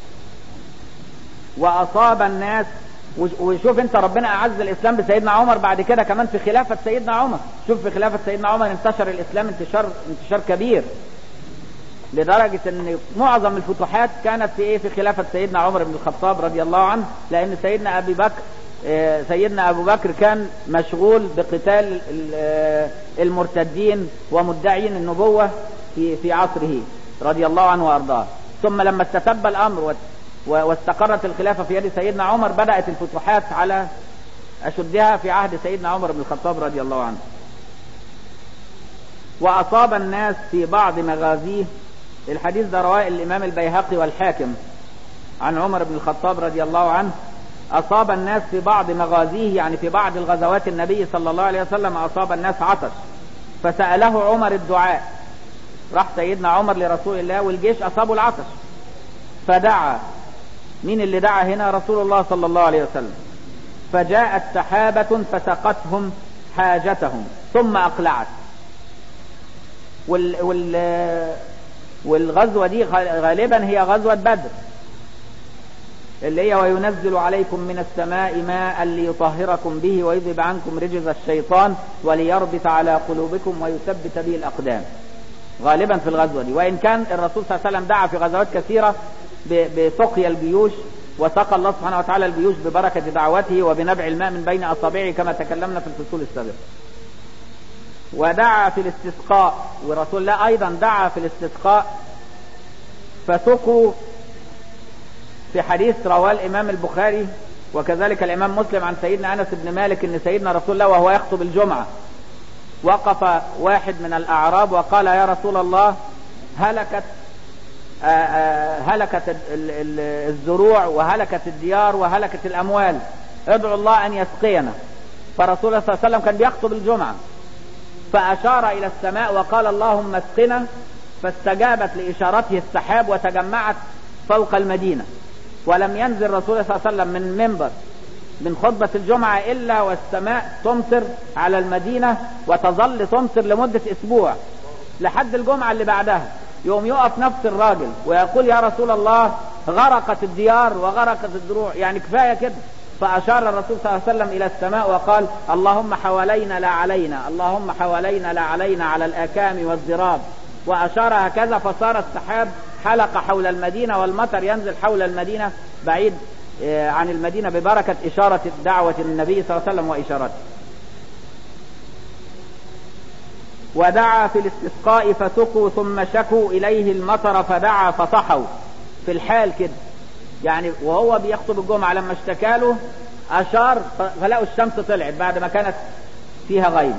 وأصاب الناس وشوف انت ربنا اعز الاسلام بسيدنا عمر بعد كده كمان في خلافة سيدنا عمر شوف في خلافة سيدنا عمر انتشر الاسلام انتشار انتشار كبير لدرجة ان معظم الفتوحات كانت في ايه في خلافة سيدنا عمر بن الخطاب رضي الله عنه لان سيدنا ابي بكر سيدنا ابو بكر كان مشغول بقتال المرتدين ومدعين النبوة في في عصره رضي الله عنه وارضاه ثم لما استتب الامر واستقرت الخلافة في يد سيدنا عمر بدأت الفتوحات على أشدها في عهد سيدنا عمر بن الخطاب رضي الله عنه وأصاب الناس في بعض مغازيه الحديث ده رواه الإمام البيهقي والحاكم عن عمر بن الخطاب رضي الله عنه أصاب الناس في بعض مغازيه يعني في بعض الغزوات النبي صلى الله عليه وسلم أصاب الناس عطش فسأله عمر الدعاء راح سيدنا عمر لرسول الله والجيش أصابوا العطش فدعا مين اللي دعا هنا رسول الله صلى الله عليه وسلم فجاءت سحابة فسقتهم حاجتهم ثم أقلعت وال وال والغزوة دي غالبا هي غزوة بدر اللي هي وينزل عليكم من السماء ماء ليطهركم به ويذهب عنكم رجز الشيطان وليربط على قلوبكم ويثبت به الأقدام غالبا في الغزوة دي وإن كان الرسول صلى الله عليه وسلم دعا في غزوات كثيرة بسقيا الجيوش وسقى الله سبحانه وتعالى الجيوش ببركة دعوته وبنبع الماء من بين أصابعه كما تكلمنا في الفصول السابقة ودعا في الاستسقاء ورسول الله أيضا دعا في الاستسقاء فسقوا في حديث رواه الإمام البخاري وكذلك الإمام مسلم عن سيدنا أنس بن مالك أن سيدنا رسول الله وهو يخطب الجمعة وقف واحد من الأعراب وقال يا رسول الله هلكت هلكت الزروع وهلكت الديار وهلكت الأموال ادعو الله أن يسقينا فرسول الله صلى الله عليه وسلم كان بيخطب الجمعة فأشار إلى السماء وقال اللهم اسقنا فاستجابت لإشارته السحاب وتجمعت فوق المدينة ولم ينزل رسول الله صلى الله عليه وسلم من منبر من خطبة الجمعة إلا والسماء تمطر على المدينة وتظل تمطر لمدة أسبوع لحد الجمعة اللي بعدها يوم يقف نفس الراجل ويقول يا رسول الله غرقت الديار وغرقت الدروع يعني كفاية كده فأشار الرسول صلى الله عليه وسلم إلى السماء وقال اللهم حوالينا لا علينا اللهم حوالينا لا علينا على الآكام والزراب وأشار هكذا فصار السحاب حلق حول المدينة والمطر ينزل حول المدينة بعيد عن المدينة ببركة إشارة دعوة النبي صلى الله عليه وسلم وإشارته ودعا في الاستسقاء فسقوا ثم شكوا إليه المطر فدعا فصحوا في الحال كده يعني وهو بيخطب الجمعة لما اشتكاله أشار فلقوا الشمس طلعت بعد ما كانت فيها غيم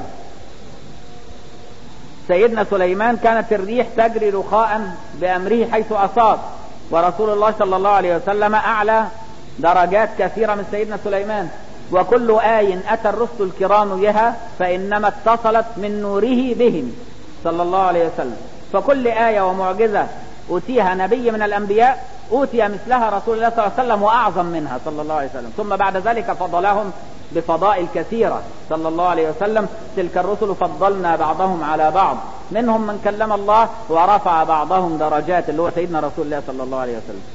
سيدنا سليمان كانت الريح تجري رخاء بأمره حيث أصاب ورسول الله صلى الله عليه وسلم أعلى درجات كثيرة من سيدنا سليمان وكل آي أتى الرسل الكرام بها فإنما اتصلت من نوره بهم صلى الله عليه وسلم فكل آية ومعجزة أوتيها نبي من الأنبياء أوتي مثلها رسول الله صلى الله عليه وسلم وأعظم منها صلى الله عليه وسلم ثم بعد ذلك فضلهم بفضائل كثيرة صلى الله عليه وسلم تلك الرسل فضلنا بعضهم على بعض منهم من كلم الله ورفع بعضهم درجات اللي هو سيدنا رسول الله صلى الله عليه وسلم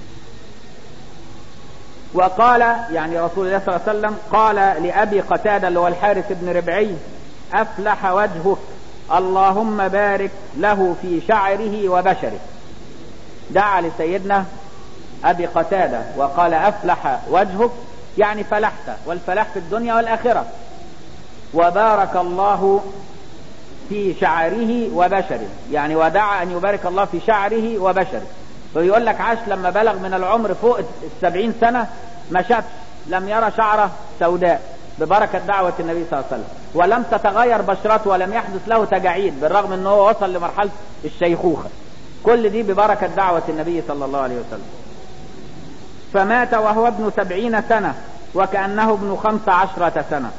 وقال يعني رسول الله صلى الله عليه وسلم قال لأبي قتادة اللي هو الحارث بن ربعي أفلح وجهك اللهم بارك له في شعره وبشره دعا لسيدنا أبي قتادة وقال أفلح وجهك يعني فلحت والفلاح في الدنيا والآخرة وبارك الله في شعره وبشره يعني ودعا أن يبارك الله في شعره وبشره فيقول لك عاش لما بلغ من العمر فوق السبعين سنة ما شافش لم يرى شعره سوداء ببركة دعوة النبي صلى الله عليه وسلم ولم تتغير بشرته ولم يحدث له تجاعيد بالرغم انه وصل لمرحلة الشيخوخة كل دي ببركة دعوة النبي صلى الله عليه وسلم فمات وهو ابن سبعين سنة وكأنه ابن خمس عشرة سنة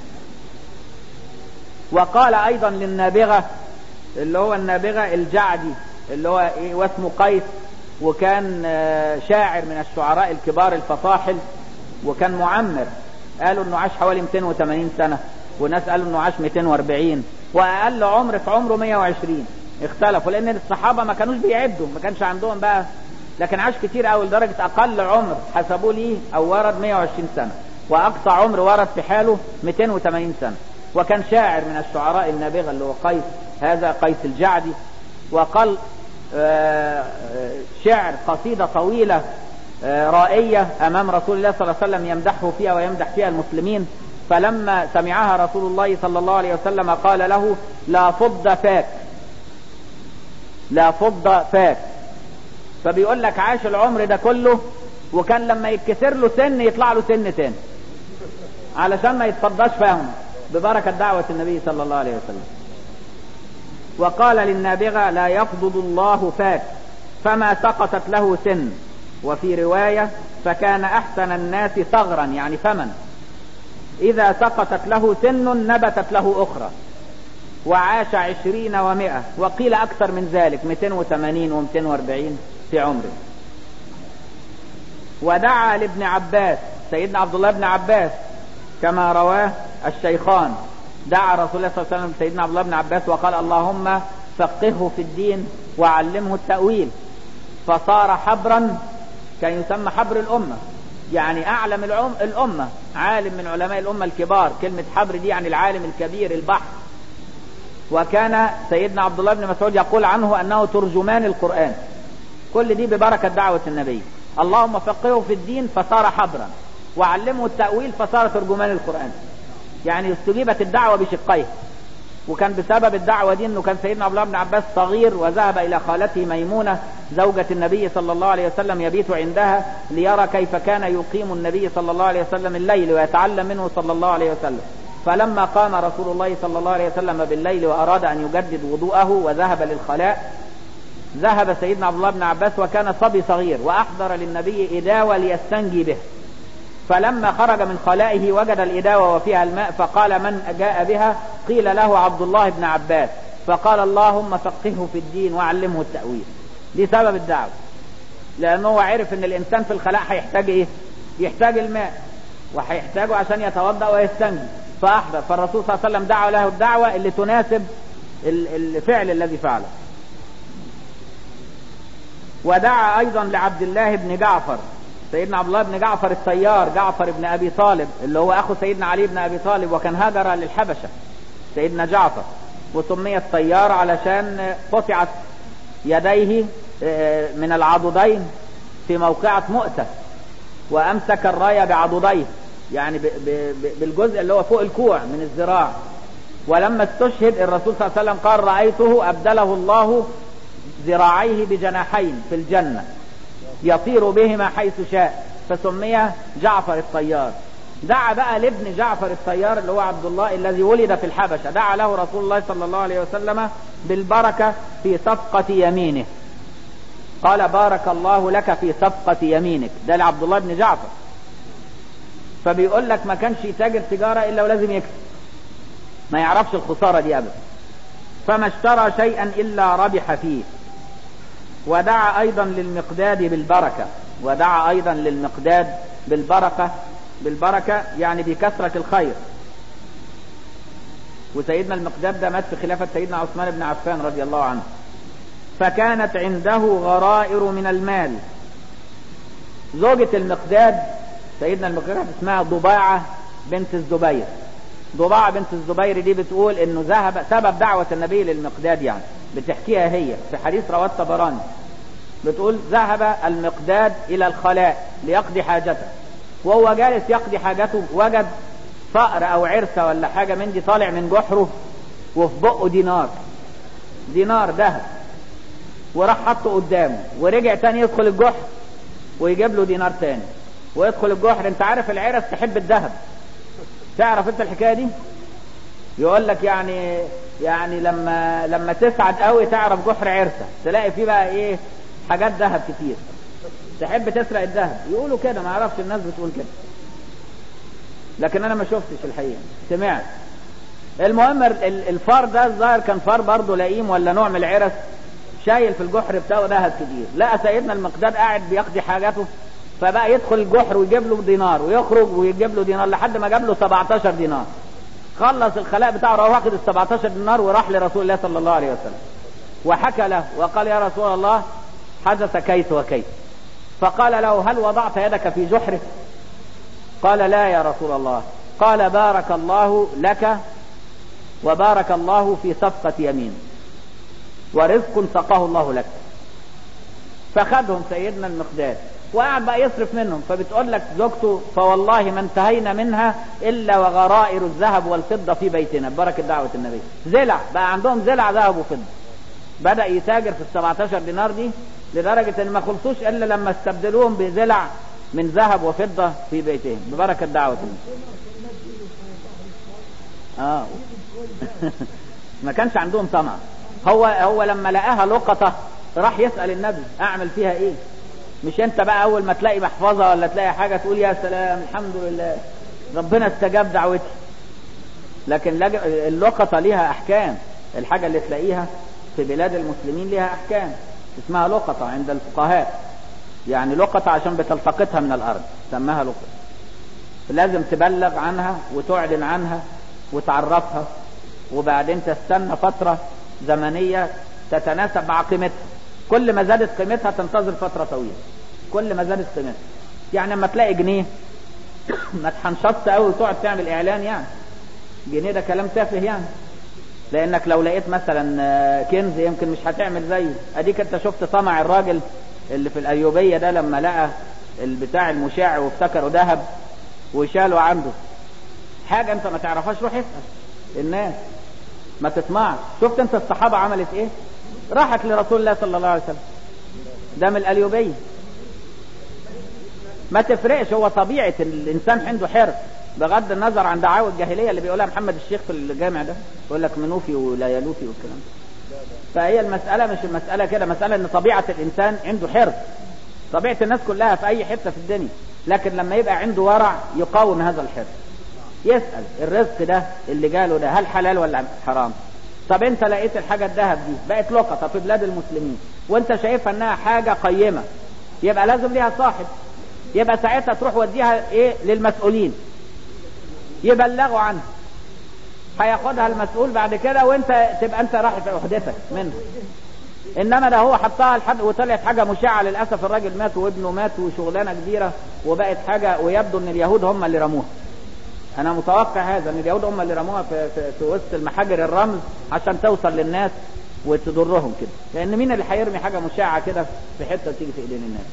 وقال ايضا للنابغة اللي هو النابغة الجعدي اللي هو إيه واسمه قيس وكان شاعر من الشعراء الكبار الفصاحل وكان معمر قالوا انه عاش حوالي 280 سنة وناس قالوا انه عاش 240 واقل عمر في عمره 120 اختلفوا لان الصحابة ما كانوش بيعدوا ما كانش عندهم بقى لكن عاش كتير قوي لدرجة اقل عمر حسبوه ليه او ورد 120 سنة واقصى عمر ورد في حاله 280 سنة وكان شاعر من الشعراء النابغة اللي هو قيس هذا قيس الجعدي وقال شعر قصيدة طويلة رائية أمام رسول الله صلى الله عليه وسلم يمدحه فيها ويمدح فيها المسلمين فلما سمعها رسول الله صلى الله عليه وسلم قال له لا فض فاك لا فض فاك فبيقول لك عاش العمر ده كله وكان لما يتكسر له سن يطلع له سن تاني علشان ما يتفضاش فاهم ببركة دعوة النبي صلى الله عليه وسلم وقال للنابغة لا يقبض الله فاك فما سقطت له سن وفي رواية فكان أحسن الناس ثغرا يعني فمن إذا سقطت له سن نبتت له أخرى وعاش عشرين ومائة وقيل أكثر من ذلك 280 و240 في عمره ودعا لابن عباس سيدنا عبد الله بن عباس كما رواه الشيخان دعا رسول الله صلى الله عليه وسلم سيدنا عبد الله بن عباس وقال اللهم فقهه في الدين وعلمه التأويل فصار حبرا كان يسمى حبر الأمة يعني أعلم العم الأمة عالم من علماء الأمة الكبار كلمة حبر دي يعني العالم الكبير البحر وكان سيدنا عبد الله بن مسعود يقول عنه أنه ترجمان القرآن كل دي ببركة دعوة النبي اللهم فقهه في الدين فصار حبرا وعلمه التأويل فصار ترجمان القرآن يعني استجيبت الدعوة بشقيه وكان بسبب الدعوة دي انه كان سيدنا عبد الله بن عباس صغير وذهب الى خالته ميمونة زوجة النبي صلى الله عليه وسلم يبيت عندها ليرى كيف كان يقيم النبي صلى الله عليه وسلم الليل ويتعلم منه صلى الله عليه وسلم فلما قام رسول الله صلى الله عليه وسلم بالليل واراد ان يجدد وضوءه وذهب للخلاء ذهب سيدنا عبد الله بن عباس وكان صبي صغير واحضر للنبي اداوة ليستنجي به فلما خرج من خلائه وجد الإداوة وفيها الماء فقال من جاء بها قيل له عبد الله بن عباس فقال اللهم فقهه في الدين وعلمه التأويل دي سبب الدعوة لأنه هو عرف ان الإنسان في الخلاء هيحتاج ايه يحتاج الماء وهيحتاجه عشان يتوضأ ويستنجي فأحضر فالرسول صلى الله عليه وسلم دعا له الدعوة اللي تناسب الفعل الذي فعله ودعا أيضا لعبد الله بن جعفر سيدنا عبد الله بن جعفر الطيار جعفر بن ابي طالب اللي هو اخو سيدنا علي بن ابي طالب وكان هاجر للحبشة سيدنا جعفر وسمي الطيار علشان قطعت يديه من العضدين في موقعة مؤتة وامسك الراية بعضديه يعني بالجزء اللي هو فوق الكوع من الذراع ولما استشهد الرسول صلى الله عليه وسلم قال رأيته أبدله الله ذراعيه بجناحين في الجنة يطير بهما حيث شاء فسمي جعفر الطيار دعا بقى لابن جعفر الطيار اللي هو عبد الله الذي ولد في الحبشة دعا له رسول الله صلى الله عليه وسلم بالبركة في صفقة يمينه قال بارك الله لك في صفقة يمينك ده لعبد الله بن جعفر فبيقول لك ما كانش يتاجر تجارة الا ولازم يكسب ما يعرفش الخسارة دي ابدا فما اشترى شيئا الا ربح فيه ودعا ايضا للمقداد بالبركة ودعا ايضا للمقداد بالبركة بالبركة يعني بكثرة الخير وسيدنا المقداد ده مات في خلافة سيدنا عثمان بن عفان رضي الله عنه فكانت عنده غرائر من المال زوجة المقداد سيدنا المقداد اسمها ضباعة بنت الزبير ضباعة بنت الزبير دي بتقول انه ذهب سبب دعوة النبي للمقداد يعني بتحكيها هي في حديث رواه الطبراني بتقول ذهب المقداد الى الخلاء ليقضي حاجته وهو جالس يقضي حاجته وجد فأر او عرسة ولا حاجة من دي طالع من جحره وفي بقه دينار دينار ذهب وراح حطه قدامه ورجع تاني يدخل الجحر ويجيب له دينار تاني ويدخل الجحر انت عارف العرس تحب الذهب تعرف انت الحكايه دي يقول لك يعني يعني لما لما تسعد قوي تعرف جحر عرسه تلاقي فيه بقى ايه حاجات ذهب كتير تحب تسرق الذهب يقولوا كده ما اعرفش الناس بتقول كده لكن انا ما شفتش الحقيقه سمعت المهم الفار ده الظاهر كان فار برضه لئيم ولا نوع من العرس شايل في الجحر بتاعه ذهب كتير لقى سيدنا المقداد قاعد بيقضي حاجاته فبقى يدخل الجحر ويجيب له دينار ويخرج ويجيب له دينار لحد ما جاب له 17 دينار خلص الخلاء بتاعه راح واخد ال 17 دينار وراح لرسول الله صلى الله عليه وسلم وحكى له وقال يا رسول الله حدث كيت وكيت فقال له هل وضعت يدك في جحره قال لا يا رسول الله قال بارك الله لك وبارك الله في صفقة يمين ورزق سقاه الله لك فخدهم سيدنا المقداد وقعد بقى يصرف منهم فبتقول لك زوجته فوالله ما انتهينا منها الا وغرائر الذهب والفضه في بيتنا ببركه دعوه النبي زلع بقى عندهم زلع ذهب وفضه بدا يتاجر في ال 17 دينار دي لدرجه ان ما خلصوش الا لما استبدلوهم بزلع من ذهب وفضه في بيتهم ببركه دعوه النبي اه ما كانش عندهم طمع هو هو لما لقاها لقطه راح يسال النبي اعمل فيها ايه مش انت بقى اول ما تلاقي محفظة ولا تلاقي حاجة تقول يا سلام الحمد لله ربنا استجاب دعوتي لكن اللقطة ليها احكام الحاجة اللي تلاقيها في بلاد المسلمين ليها احكام اسمها لقطة عند الفقهاء يعني لقطة عشان بتلتقطها من الارض سماها لقطة لازم تبلغ عنها وتعلن عنها وتعرفها وبعدين تستنى فترة زمنية تتناسب مع قيمتها كل ما زادت قيمتها تنتظر فترة طويلة كل ما زادت قيمتها يعني لما تلاقي جنيه ما تحنشطش قوي وتقعد تعمل اعلان يعني جنيه ده كلام تافه يعني لانك لو لقيت مثلا كنز يمكن مش هتعمل زيه اديك انت شفت طمع الراجل اللي في الايوبية ده لما لقى البتاع المشع وافتكره ذهب وشاله عنده حاجة انت ما تعرفهاش روح اسأل الناس ما تطمعش شفت انت الصحابة عملت ايه راحت لرسول الله صلى الله عليه وسلم ده من الأليوبية ما تفرقش هو طبيعة الإنسان عنده حرص بغض النظر عن دعاوى الجاهلية اللي بيقولها محمد الشيخ في الجامع ده يقول لك منوفي ولا يلوفي والكلام ده فهي المسألة مش المسألة كده مسألة ان طبيعة الإنسان عنده حرص طبيعة الناس كلها في أي حتة في الدنيا لكن لما يبقى عنده ورع يقاوم هذا الحرص يسأل الرزق ده اللي جاله ده هل حلال ولا حرام طب انت لقيت الحاجة الذهب دي بقت لقطة في بلاد المسلمين وانت شايفها انها حاجة قيمة يبقى لازم ليها صاحب يبقى ساعتها تروح وديها ايه للمسؤولين يبلغوا عنها هياخدها المسؤول بعد كده وانت تبقى انت راحت وحدتك منها انما ده هو حطها لحد وطلعت حاجه مشعه للاسف الراجل مات وابنه مات وشغلانه كبيره وبقت حاجه ويبدو ان اليهود هم اللي رموها انا متوقع هذا ان اليهود هم اللي رموها في, في, في وسط المحاجر الرمل عشان توصل للناس وتضرهم كده لان مين اللي هيرمي حاجه مشعه كده في حته تيجي في ايدين الناس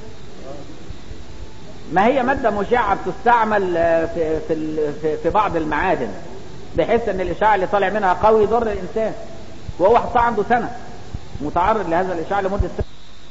ما هي ماده مشعه بتستعمل في في في, في بعض المعادن بحيث ان الاشعاع اللي طالع منها قوي يضر الانسان وهو حطها عنده سنه متعرض لهذا الاشعاع لمده سنه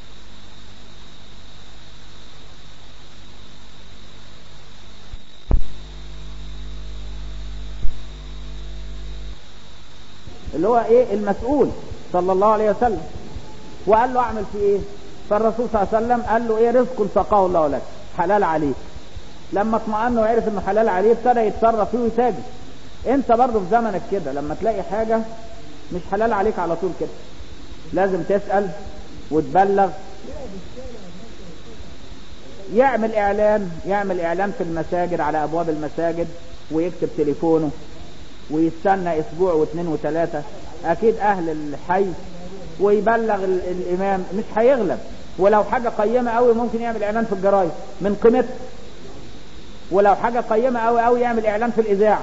اللي هو ايه المسؤول صلى الله عليه وسلم وقال له اعمل في ايه فالرسول صلى الله عليه وسلم قال له ايه رزق سقاه الله لك حلال عليك لما اطمأن وعرف انه حلال عليه ابتدى يتصرف فيه ويتاجر انت برضه في زمنك كده لما تلاقي حاجة مش حلال عليك على طول كده لازم تسأل وتبلغ يعمل اعلان يعمل اعلان في المساجد على ابواب المساجد ويكتب تليفونه ويستنى اسبوع واثنين وثلاثة اكيد اهل الحي ويبلغ ال- الامام مش هيغلب ولو حاجة قيمة قوي ممكن يعمل اعلان في الجرايد من قيمتها ولو حاجة قيمة قوي قوي يعمل اعلان في الاذاعة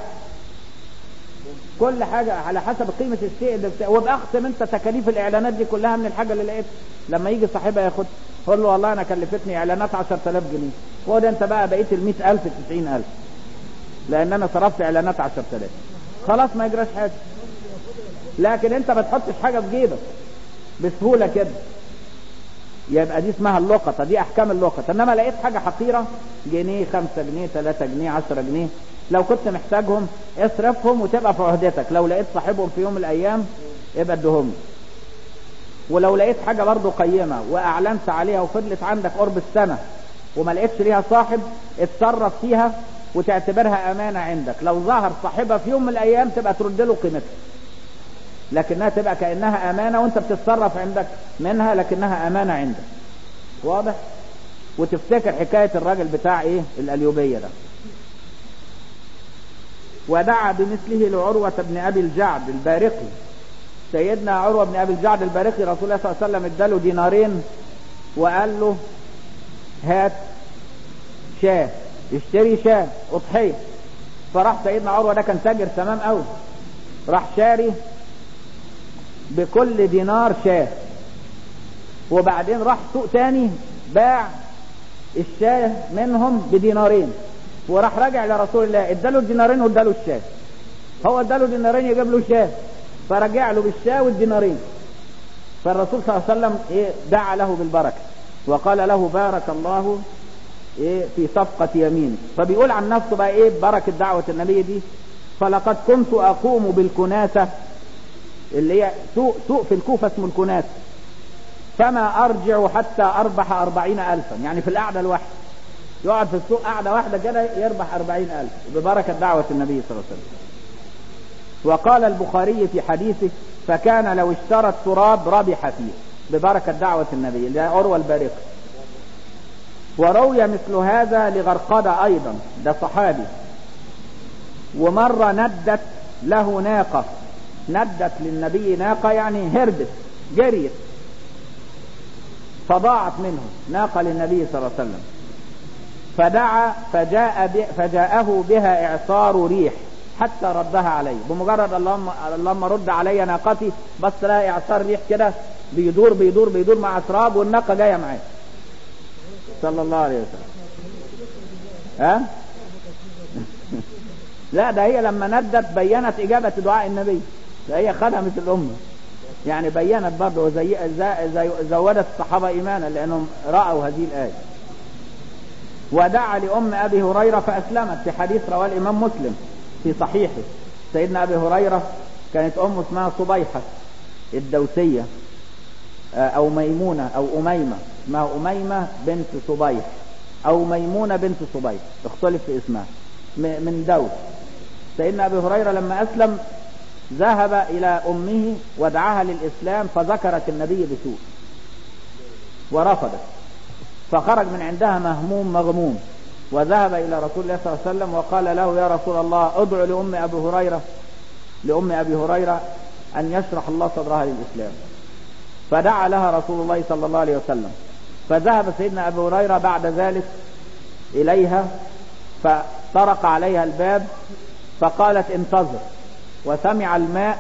كل حاجة على حسب قيمة الشيء اللي بتا... وبأختم انت تكاليف الاعلانات دي كلها من الحاجة اللي لقيتها لما يجي صاحبها ياخد قول له والله انا كلفتني اعلانات 10000 جنيه خد انت بقى بقيت ال 100000 90000 لان انا صرفت اعلانات 10000 خلاص ما يجراش حاجة لكن انت ما تحطش حاجة في جيبك بسهولة كده يبقى دي اسمها اللقطة دي احكام اللقطة انما لقيت حاجة حقيرة جنيه خمسة جنيه ثلاثة جنيه عشرة جنيه لو كنت محتاجهم اصرفهم وتبقى في عهدتك لو لقيت صاحبهم في يوم من الايام يبقى ادهم ولو لقيت حاجة برضو قيمة واعلنت عليها وفضلت عندك قرب السنة وما لقيتش ليها صاحب اتصرف فيها وتعتبرها امانة عندك لو ظهر صاحبها في يوم من الايام تبقى ترد له قيمتها لكنها تبقى كأنها امانة وانت بتتصرف عندك منها لكنها امانة عندك واضح وتفتكر حكاية الراجل بتاع ايه الاليوبية ده ودعا بمثله لعروة بن ابي الجعد البارقي سيدنا عروة بن ابي الجعد البارقي رسول الله صلى الله عليه وسلم اداله دينارين وقال له هات شاه اشتري شاه اضحية فراح سيدنا عروة ده كان تاجر تمام قوي راح شاري بكل دينار شاه وبعدين راح سوق تاني باع الشاه منهم بدينارين وراح راجع لرسول الله اداله الدينارين واداله الشاه هو اداله دينارين يجيب له شاه فرجع له بالشاه والدينارين فالرسول صلى الله عليه وسلم ايه دعا له بالبركه وقال له بارك الله ايه في صفقة يمين فبيقول عن نفسه بقى ايه بركة دعوة النبي دي فلقد كنت اقوم بالكناسة اللي هي سوق سوق في الكوفة اسمه الكناسة فما ارجع حتى اربح اربعين الفا يعني في القعدة الواحدة يقعد في السوق قعدة واحدة كده يربح أربعين ألف ببركة دعوة النبي صلى الله عليه وسلم وقال البخاري في حديثه فكان لو اشترى التراب ربح فيه ببركة دعوة النبي اللي عروة البارقي وروي مثل هذا لغرقدة أيضا ده صحابي ومرة ندت له ناقة ندت للنبي ناقة يعني هربت جريت فضاعت منه ناقة للنبي صلى الله عليه وسلم فدعا فجاء ب... فجاءه بها إعصار ريح حتى ردها عليه بمجرد اللهم اللهم رد علي ناقتي بس لها إعصار ريح كده بيدور بيدور بيدور مع أسراب والناقة جاية معاه صلى الله عليه وسلم ها لا ده هي لما ندت بينت إجابة دعاء النبي ده هي خدمت الأمة يعني بينت برضه وزي زي زودت الصحابة إيمانا لأنهم رأوا هذه الآية ودعا لأم أبي هريرة فأسلمت في حديث رواه الإمام مسلم في صحيحه سيدنا أبي هريرة كانت أم اسمها صبيحة الدوسية أو ميمونة أو أميمة اسمها أميمة بنت صبيح أو ميمونة بنت صبيح اختلف في اسمها من دوس سيدنا أبي هريرة لما أسلم ذهب إلى أمه ودعاها للإسلام فذكرت النبي بسوء ورفضت فخرج من عندها مهموم مغموم وذهب إلى رسول الله صلى الله عليه وسلم وقال له يا رسول الله ادعو لأم أبي هريرة لأم أبي هريرة أن يشرح الله صدرها للإسلام فدعا لها رسول الله صلى الله عليه وسلم فذهب سيدنا أبي هريرة بعد ذلك إليها فطرق عليها الباب فقالت انتظر وسمع الماء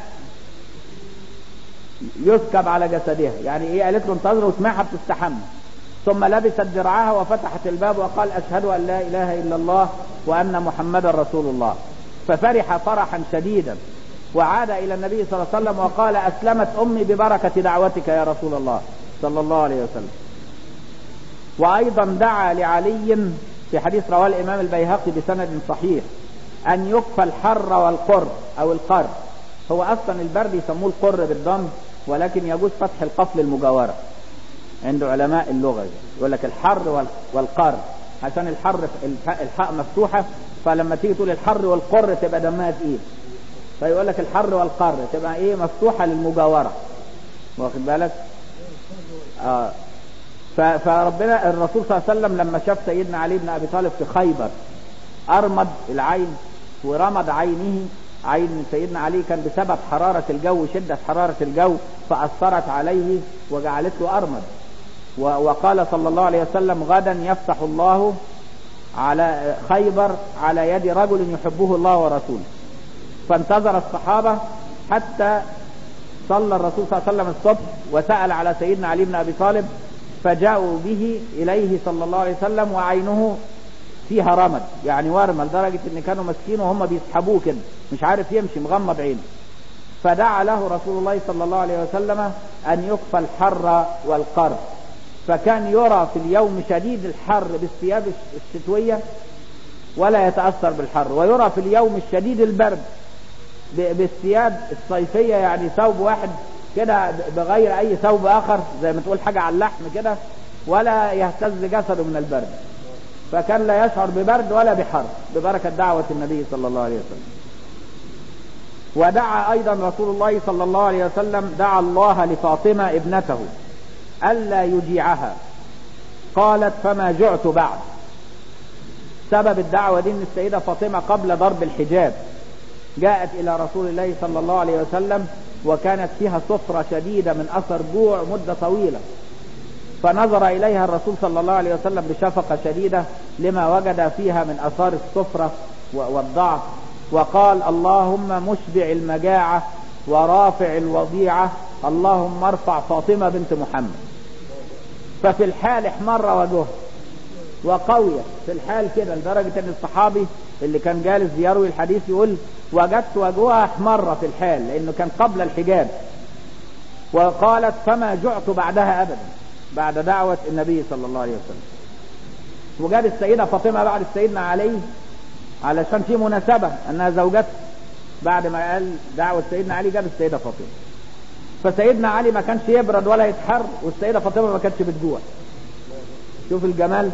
يسكب على جسدها يعني ايه قالت له انتظر وسمعها بتستحمى ثم لبست درعها وفتحت الباب وقال أشهد أن لا إله إلا الله وأن محمدا رسول الله ففرح فرحا شديدا وعاد إلى النبي صلى الله عليه وسلم وقال أسلمت أمي ببركة دعوتك يا رسول الله صلى الله عليه وسلم وأيضا دعا لعلي في حديث رواه الإمام البيهقي بسند صحيح أن يكفى الحر والقر أو القر هو أصلا البرد يسموه القر بالضم ولكن يجوز فتح القف للمجاورة عند علماء اللغة يقول لك الحر والقر عشان الحر الحاء مفتوحة فلما تيجي تقول الحر والقر تبقى دمها تقيل فيقول لك الحر والقر تبقى ايه مفتوحة للمجاورة واخد بالك اه فربنا الرسول صلى الله عليه وسلم لما شاف سيدنا علي بن ابي طالب في خيبر ارمد العين ورمد عينه عين سيدنا علي كان بسبب حرارة الجو شدة حرارة الجو فأثرت عليه وجعلته أرمد وقال صلى الله عليه وسلم غدا يفتح الله على خيبر على يد رجل يحبه الله ورسوله فانتظر الصحابة حتى صلى الرسول صلى الله عليه وسلم الصبح وسأل على سيدنا علي بن أبي طالب فجاءوا به إليه صلى الله عليه وسلم وعينه فيها رمد يعني ورمة لدرجة ان كانوا ماسكينه وهم بيسحبوه كده مش عارف يمشي مغمض عينه فدعا له رسول الله صلى الله عليه وسلم ان يكفى الحر والقر فكان يرى في اليوم شديد الحر بالثياب الشتوية ولا يتأثر بالحر ويرى في اليوم الشديد البرد بالثياب الصيفية يعني ثوب واحد كده بغير اي ثوب اخر زي ما تقول حاجة على اللحم كده ولا يهتز جسده من البرد فكان لا يشعر ببرد ولا بحر ببركة دعوة النبي صلى الله عليه وسلم ودعا ايضا رسول الله صلى الله عليه وسلم دعا الله لفاطمة ابنته الا يجيعها قالت فما جعت بعد سبب الدعوة دي ان السيدة فاطمة قبل ضرب الحجاب جاءت الى رسول الله صلى الله عليه وسلم وكانت فيها صفرة شديدة من اثر جوع مدة طويلة فنظر إليها الرسول صلى الله عليه وسلم بشفقة شديدة لما وجد فيها من أثار الصفرة والضعف وقال اللهم مشبع المجاعة ورافع الوضيعة اللهم ارفع فاطمة بنت محمد ففي الحال احمر وجهه وقوية في الحال كده لدرجة ان الصحابي اللي كان جالس يروي الحديث يقول وجدت وجهها احمر في الحال لانه كان قبل الحجاب وقالت فما جعت بعدها ابدا بعد دعوة النبي صلى الله عليه وسلم وجاب السيدة فاطمة بعد السيدنا علي علشان في مناسبة انها زوجته بعد ما قال دعوة سيدنا علي جاب السيدة فاطمة فسيدنا علي ما كانش يبرد ولا يتحر والسيدة فاطمة ما كانتش بتجوع شوف الجمال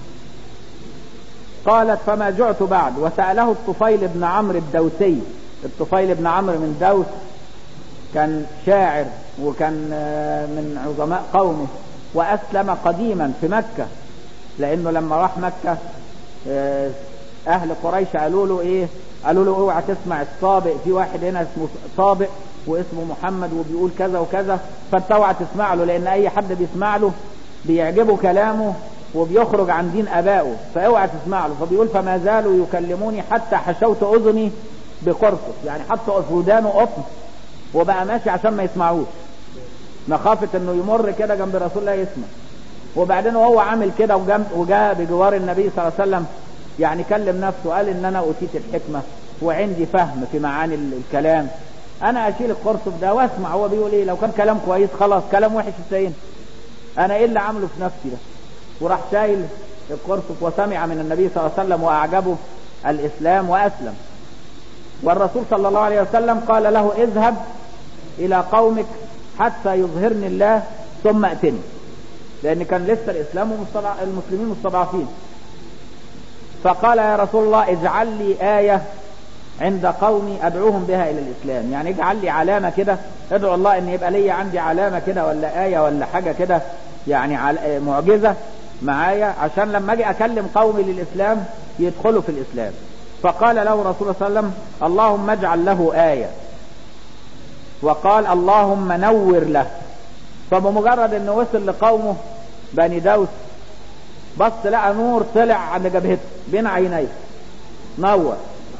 قالت فما جعت بعد وسأله الطفيل بن عمرو الدوسي الطفيل بن عمرو من دوس كان شاعر وكان من عظماء قومه وأسلم قديما في مكة لأنه لما راح مكة أهل قريش قالوا له إيه قالوا له اوعى تسمع الصابئ في واحد هنا اسمه صابئ واسمه محمد وبيقول كذا وكذا فانت اوعى تسمع له لأن أي حد بيسمع له بيعجبه كلامه وبيخرج عن دين أبائه فاوعى تسمع له فبيقول فما زالوا يكلموني حتى حشوت أذني بقرصه يعني حتى في ودانه قطن وبقى ماشي عشان ما يسمعوش مخافة انه يمر كده جنب رسول الله يسمع وبعدين وهو عامل كده وجاء بجوار النبي صلى الله عليه وسلم يعني كلم نفسه قال ان انا اوتيت الحكمة وعندي فهم في معاني الكلام انا اشيل القرصف ده واسمع هو بيقول ايه لو كان كلام كويس خلاص كلام وحش السين انا ايه اللي عامله في نفسي ده وراح شايل القرصف وسمع من النبي صلى الله عليه وسلم واعجبه الاسلام واسلم والرسول صلى الله عليه وسلم قال له اذهب الى قومك حتى يظهرني الله ثم اتني لان كان لسه الاسلام المسلمين مستضعفين فقال يا رسول الله اجعل لي آية عند قومي ادعوهم بها الى الاسلام يعني اجعل لي علامة كده ادعو الله ان يبقى لي عندي علامة كده ولا آية ولا حاجة كده يعني معجزة معايا عشان لما اجي اكلم قومي للاسلام يدخلوا في الاسلام فقال له رسول الله صلى الله عليه وسلم اللهم اجعل له آية وقال اللهم نور له فبمجرد انه وصل لقومه بني دوس بص لقى نور طلع عند جبهته بين عينيه نور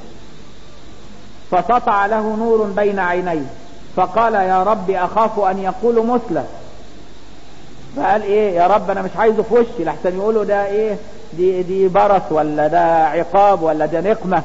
فسطع له نور بين عينيه فقال يا رب اخاف ان يقولوا مثله فقال ايه يا رب انا مش عايزه في وشي لحسن يقولوا ده ايه دي دي برص ولا ده عقاب ولا ده نقمه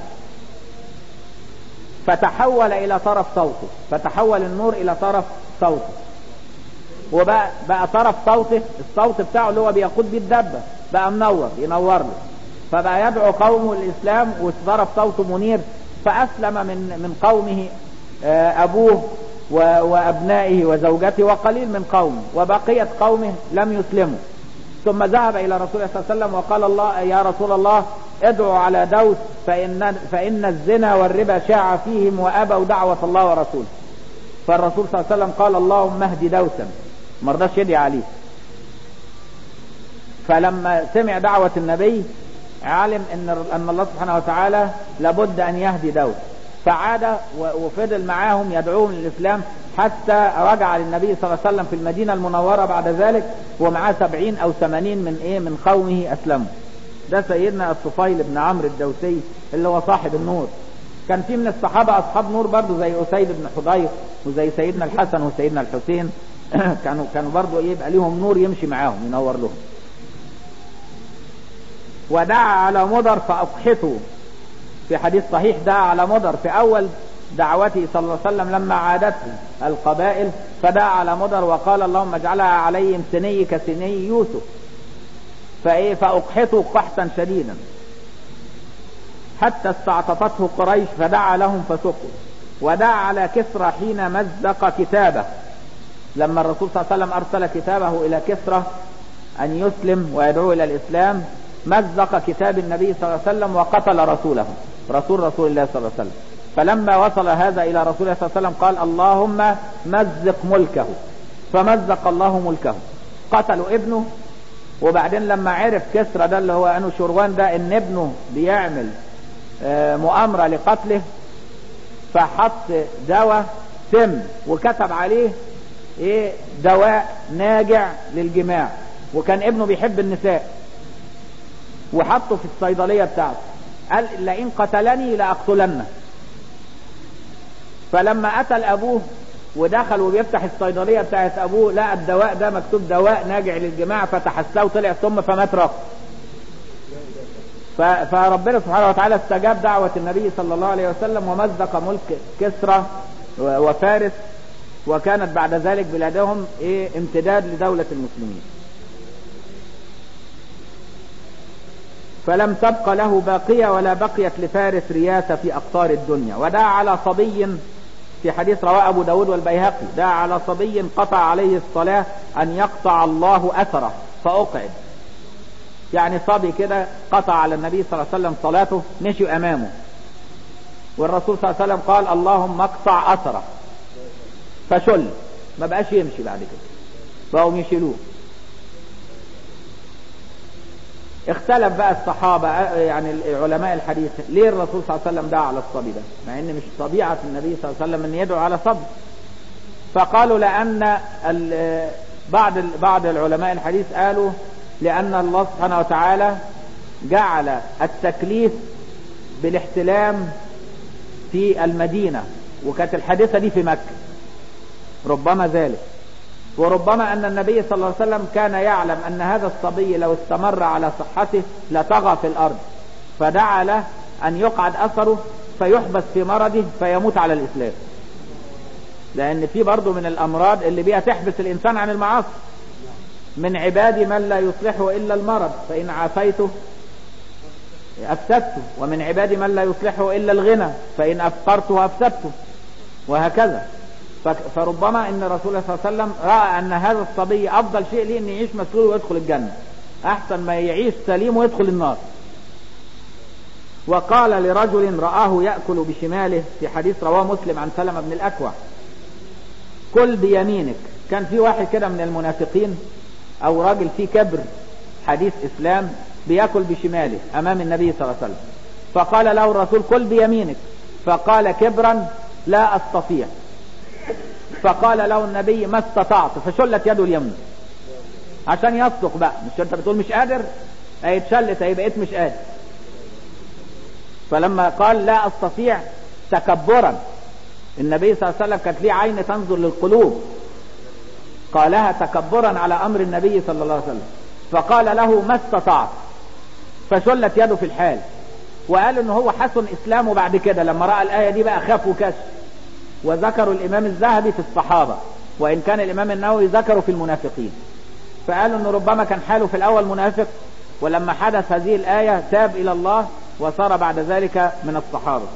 فتحول الى طرف صوته فتحول النور الى طرف صوته وبقى بقى طرف صوته الصوت بتاعه اللي هو بيقود بيه الدبه بقى منور ينور له فبقى يدعو قومه الاسلام وطرف صوته منير فاسلم من من قومه ابوه وابنائه وزوجته وقليل من قومه وبقيه قومه لم يسلموا ثم ذهب الى رسول الله صلى الله عليه وسلم وقال الله يا رسول الله ادعو على دوس فان فان الزنا والربا شاع فيهم وابوا دعوه الله ورسوله فالرسول صلى الله عليه وسلم قال اللهم اهد دوسا ما رضاش يدعي عليه فلما سمع دعوة النبي علم ان ان الله سبحانه وتعالى لابد ان يهدي دوس فعاد وفضل معاهم يدعوهم للاسلام حتى رجع للنبي صلى الله عليه وسلم في المدينة المنورة بعد ذلك ومعاه سبعين او ثمانين من ايه من قومه اسلموا ده سيدنا الطفيل بن عمرو الدوسي اللي هو صاحب النور كان في من الصحابة اصحاب نور برضه زي اسيد بن حضير وزي سيدنا الحسن وسيدنا الحسين كانوا كانوا برضه ايه يبقى ليهم نور يمشي معاهم ينور لهم ودعا على مضر فاقحته في حديث صحيح دعا على مضر في اول دعوته صلى الله عليه وسلم لما عادته القبائل فدعا على مضر وقال اللهم اجعلها عليهم سني كسني يوسف فايه فاقحطوا قحطا شديدا حتى استعطفته قريش فدعا لهم فسقوا ودعا على كسرى حين مزق كتابه لما الرسول صلى الله عليه وسلم ارسل كتابه الى كسرى ان يسلم ويدعو الى الاسلام مزق كتاب النبي صلى الله عليه وسلم وقتل رسوله رسول رسول الله صلى الله عليه وسلم فلما وصل هذا الى رسول الله صلى الله عليه وسلم قال اللهم مزق ملكه فمزق الله ملكه قتلوا ابنه وبعدين لما عرف كسرى ده اللي هو انو شروان ده ان ابنه بيعمل مؤامرة لقتله فحط دواء سم وكتب عليه ايه دواء ناجع للجماع وكان ابنه بيحب النساء وحطه في الصيدلية بتاعته قال لئن قتلني لأقتلنه فلما قتل أبوه ودخل وبيفتح الصيدلية بتاعت أبوه لقى الدواء ده مكتوب دواء ناجع للجماع فتحساه وطلع ثم فمات رقم فربنا سبحانه وتعالى استجاب دعوة النبي صلى الله عليه وسلم ومزق ملك كسرى وفارس وكانت بعد ذلك بلادهم ايه امتداد لدولة المسلمين فلم تبق له باقية ولا بقيت لفارس رياسة في أقطار الدنيا ودعا على صبي في حديث رواه أبو داود والبيهقي دعا على صبي قطع عليه الصلاة أن يقطع الله أثره فأقعد يعني صبي كده قطع على النبي صلى الله عليه وسلم صلاته مشي أمامه والرسول صلى الله عليه وسلم قال اللهم اقطع أثره فشل ما بقاش يمشي بعد كده بقوا يشيلوه اختلف بقى الصحابة يعني علماء الحديث ليه الرسول صلى الله عليه وسلم دعا على الصبي ده مع ان مش طبيعة النبي صلى الله عليه وسلم ان يدعو على صبي فقالوا لان بعض بعض العلماء الحديث قالوا لان الله سبحانه وتعالى جعل التكليف بالاحتلام في المدينة وكانت الحادثة دي في مكة ربما ذلك وربما أن النبي صلى الله عليه وسلم كان يعلم أن هذا الصبي لو استمر على صحته لطغى في الأرض فدعا له أن يقعد أثره فيحبس في مرضه فيموت على الإسلام لأن في برضه من الأمراض اللي بيها تحبس الإنسان عن المعاصي من عبادي من لا يصلحه إلا المرض فإن عافيته أفسدته ومن عبادي من لا يصلحه إلا الغنى فإن أفقرته أفسدته وهكذا فربما ان رسول الله صلى الله عليه وسلم راى ان هذا الصبي افضل شيء ليه ان يعيش مسؤول ويدخل الجنه احسن ما يعيش سليم ويدخل النار وقال لرجل رآه يأكل بشماله في حديث رواه مسلم عن سلمة بن الأكوع كل بيمينك كان في واحد كده من المنافقين أو راجل فيه كبر حديث إسلام بيأكل بشماله أمام النبي صلى الله عليه وسلم فقال له الرسول كل بيمينك فقال كبرا لا أستطيع فقال له النبي ما استطعت فشلت يده اليمين عشان يصدق بقى مش انت بتقول مش قادر اهي اتشلت اهي بقيت مش قادر فلما قال لا استطيع تكبرا النبي صلى الله عليه وسلم كانت ليه عين تنظر للقلوب قالها تكبرا على امر النبي صلى الله عليه وسلم فقال له ما استطعت فشلت يده في الحال وقال ان هو حسن اسلامه بعد كده لما راى الايه دي بقى خاف وكش وذكروا الامام الذهبي في الصحابة وان كان الامام النووي ذكروا في المنافقين فقالوا ان ربما كان حاله في الاول منافق ولما حدث هذه الاية تاب الى الله وصار بعد ذلك من الصحابة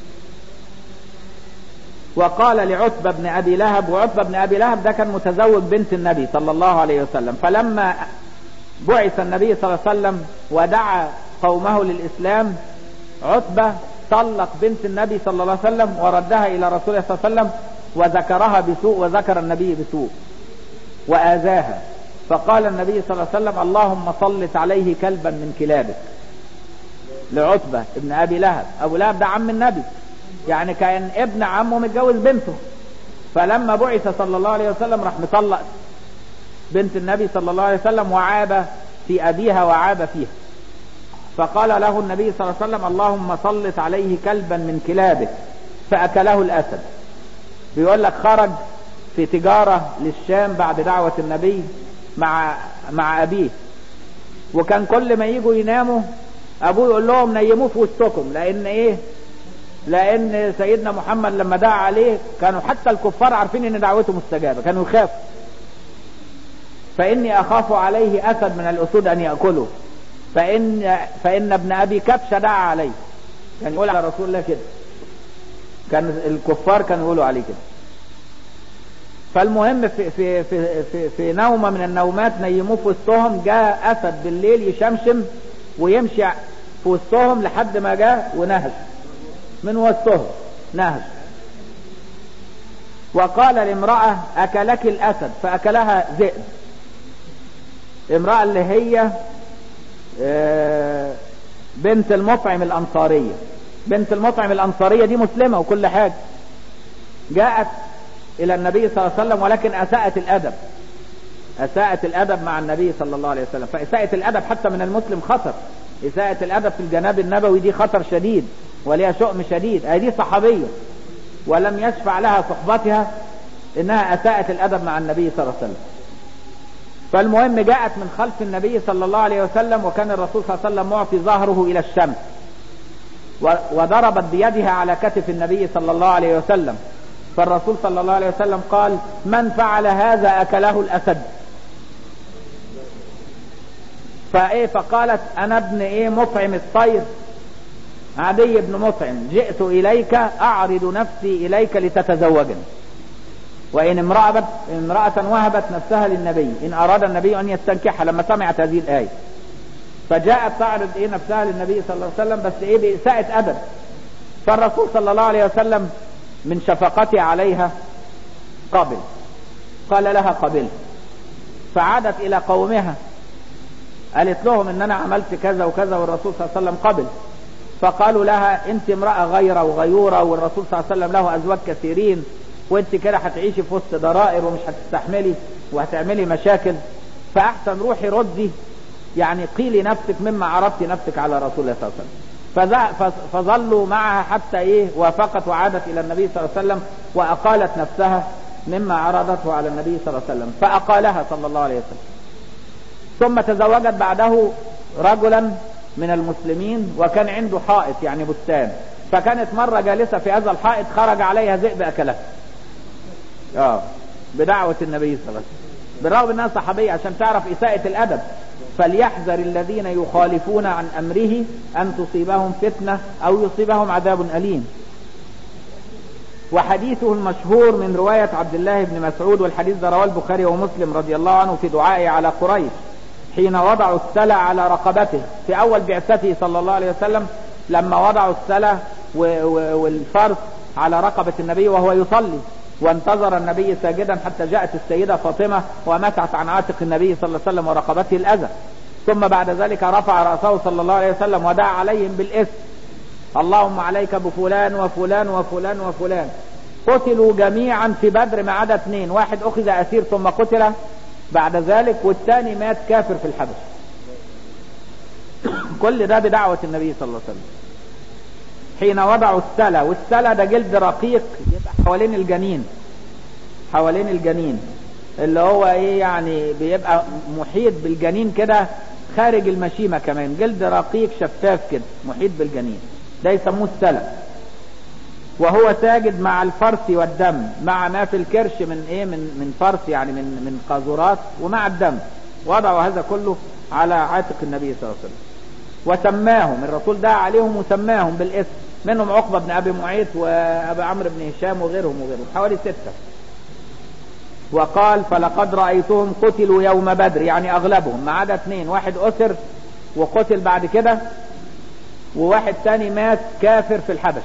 وقال لعتبة بن ابي لهب وعتبة بن ابي لهب ده كان متزوج بنت النبي صلى الله عليه وسلم فلما بعث النبي صلى الله عليه وسلم ودعا قومه للإسلام عتبة طلق بنت النبي صلى الله عليه وسلم وردها إلى رسول الله صلى الله عليه وسلم وذكرها بسوء وذكر النبي بسوء وآذاها فقال النبي صلى الله عليه وسلم اللهم صلت عليه كلبا من كلابك لعتبة ابن أبي لهب أبو لهب ده عم النبي يعني كان ابن عمه متجوز بنته فلما بعث صلى الله عليه وسلم راح مطلق بنت النبي صلى الله عليه وسلم وعاب في أبيها وعاب فيها فقال له النبي صلى الله عليه وسلم اللهم سلط عليه كلبا من كلابك فأكله الأسد بيقول لك خرج في تجارة للشام بعد دعوة النبي مع مع أبيه وكان كل ما يجوا يناموا أبوه يقول لهم نيموه في وسطكم لأن إيه لأن سيدنا محمد لما دعا عليه كانوا حتى الكفار عارفين إن دعوته مستجابة كانوا يخافوا فإني أخاف عليه أسد من الأسود أن يأكله فإن, فإن ابن أبي كبش دعا عليه كان يقول على رسول الله كده كان الكفار كانوا يقولوا عليه كده فالمهم في, في, في, في, في نومة من النومات نيموه في وسطهم جاء أسد بالليل يشمشم ويمشي في وسطهم لحد ما جاء ونهش من وسطهم نهش وقال لامرأة أكلك الأسد فأكلها ذئب امرأة اللي هي بنت المطعم الأنصارية بنت المطعم الأنصارية دي مسلمة وكل حاجة جاءت إلى النبي صلى الله عليه وسلم ولكن أساءت الأدب أساءت الأدب مع النبي صلى الله عليه وسلم فإساءة الأدب حتى من المسلم خطر إساءة الأدب في الجناب النبوي دي خطر شديد وليها شؤم شديد هذه صحابية ولم يشفع لها صحبتها إنها أساءت الأدب مع النبي صلى الله عليه وسلم فالمهم جاءت من خلف النبي صلى الله عليه وسلم وكان الرسول صلى الله عليه وسلم معطي ظهره إلى الشمس وضربت بيدها على كتف النبي صلى الله عليه وسلم فالرسول صلى الله عليه وسلم قال من فعل هذا أكله الأسد فايه فقالت انا ابن ايه مطعم الطير عدي بن مطعم جئت اليك اعرض نفسي اليك لتتزوجني وان امرأة, امرأة وهبت نفسها للنبي ان اراد النبي ان يستنكحها لما سمعت هذه الايه فجاءت تعرض ايه نفسها للنبي صلى الله عليه وسلم بس ايه بإساءة ادب فالرسول صلى الله عليه وسلم من شفقته عليها قبل قال لها قبل فعادت الى قومها قالت لهم ان انا عملت كذا وكذا والرسول صلى الله عليه وسلم قبل فقالوا لها انت امرأة غيرة وغيورة والرسول صلى الله عليه وسلم له ازواج كثيرين وانت كده هتعيشي في وسط ضرائر ومش هتستحملي وهتعملي مشاكل فاحسن روحي ردي يعني قيلي نفسك مما عرضت نفسك على رسول الله صلى الله عليه وسلم فظلوا معها حتى ايه وافقت وعادت الى النبي صلى الله عليه وسلم واقالت نفسها مما عرضته على النبي صلى الله عليه وسلم فاقالها صلى الله عليه وسلم ثم تزوجت بعده رجلا من المسلمين وكان عنده حائط يعني بستان فكانت مرة جالسة في هذا الحائط خرج عليها ذئب أكلها اه بدعوة النبي صلى الله عليه وسلم بالرغم انها صحابية عشان تعرف إساءة الأدب فليحذر الذين يخالفون عن أمره أن تصيبهم فتنة أو يصيبهم عذاب أليم وحديثه المشهور من رواية عبد الله بن مسعود والحديث ده رواه البخاري ومسلم رضي الله عنه في دعائه على قريش حين وضعوا السلع على رقبته في أول بعثته صلى الله عليه وسلم لما وضعوا السلع والفرس على رقبة النبي وهو يصلي وانتظر النبي ساجدا حتى جاءت السيدة فاطمة ومسحت عن عاتق النبي صلى الله عليه وسلم ورقبته الأذى ثم بعد ذلك رفع رأسه صلى الله عليه وسلم ودعا عليهم بالاسم اللهم عليك بفلان وفلان وفلان وفلان قتلوا جميعا في بدر ما عدا اثنين واحد أخذ أسير ثم قتل بعد ذلك والثاني مات كافر في الحبش كل ده بدعوة النبي صلى الله عليه وسلم حين وضعوا السلة والسلة ده جلد رقيق يبقى حوالين الجنين حوالين الجنين اللي هو ايه يعني بيبقى محيط بالجنين كده خارج المشيمة كمان جلد رقيق شفاف كده محيط بالجنين ده يسموه السلة وهو ساجد مع الفرس والدم مع ما في الكرش من ايه من من فرس يعني من من قاذورات ومع الدم وضعوا هذا كله على عاتق النبي صلى الله عليه وسلم وسماهم الرسول دعا عليهم وسماهم بالاسم منهم عقبة بن ابي معيط وابي عمرو بن هشام وغيرهم وغيرهم حوالي ستة وقال فلقد رأيتهم قتلوا يوم بدر يعني أغلبهم ما عدا اثنين واحد أسر وقتل بعد كده وواحد تاني مات كافر في الحبشة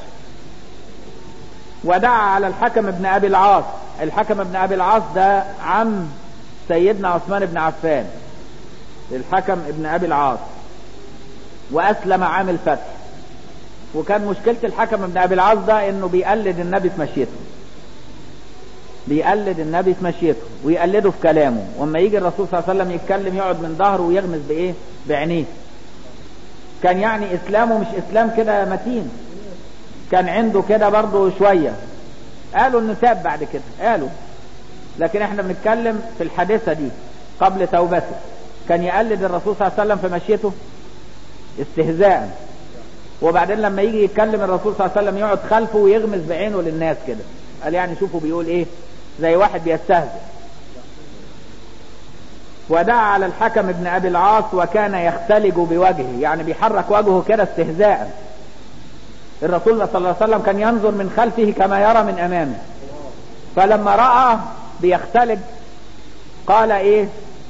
ودعا على الحكم ابن أبي العاص الحكم ابن أبي العاص ده عم سيدنا عثمان بن عفان الحكم ابن أبي العاص وأسلم عام الفتح وكان مشكلة الحكم ابن أبي العاص ده إنه بيقلد النبي في مشيته بيقلد النبي في مشيته ويقلده في كلامه واما يجي الرسول صلى الله عليه وسلم يتكلم يقعد من ظهره ويغمز بايه بعينيه كان يعني اسلامه مش اسلام كده متين كان عنده كده برضه شويه قالوا انه تاب بعد كده قالوا لكن احنا بنتكلم في الحادثه دي قبل توبته كان يقلد الرسول صلى الله عليه وسلم في مشيته استهزاء وبعدين لما يجي يتكلم الرسول صلى الله عليه وسلم يقعد خلفه ويغمز بعينه للناس كده قال يعني شوفوا بيقول ايه زي واحد بيستهزئ ودعا على الحكم ابن ابي العاص وكان يختلج بوجهه يعني بيحرك وجهه كده استهزاء الرسول صلى الله عليه وسلم كان ينظر من خلفه كما يرى من امامه فلما راى بيختلج قال ايه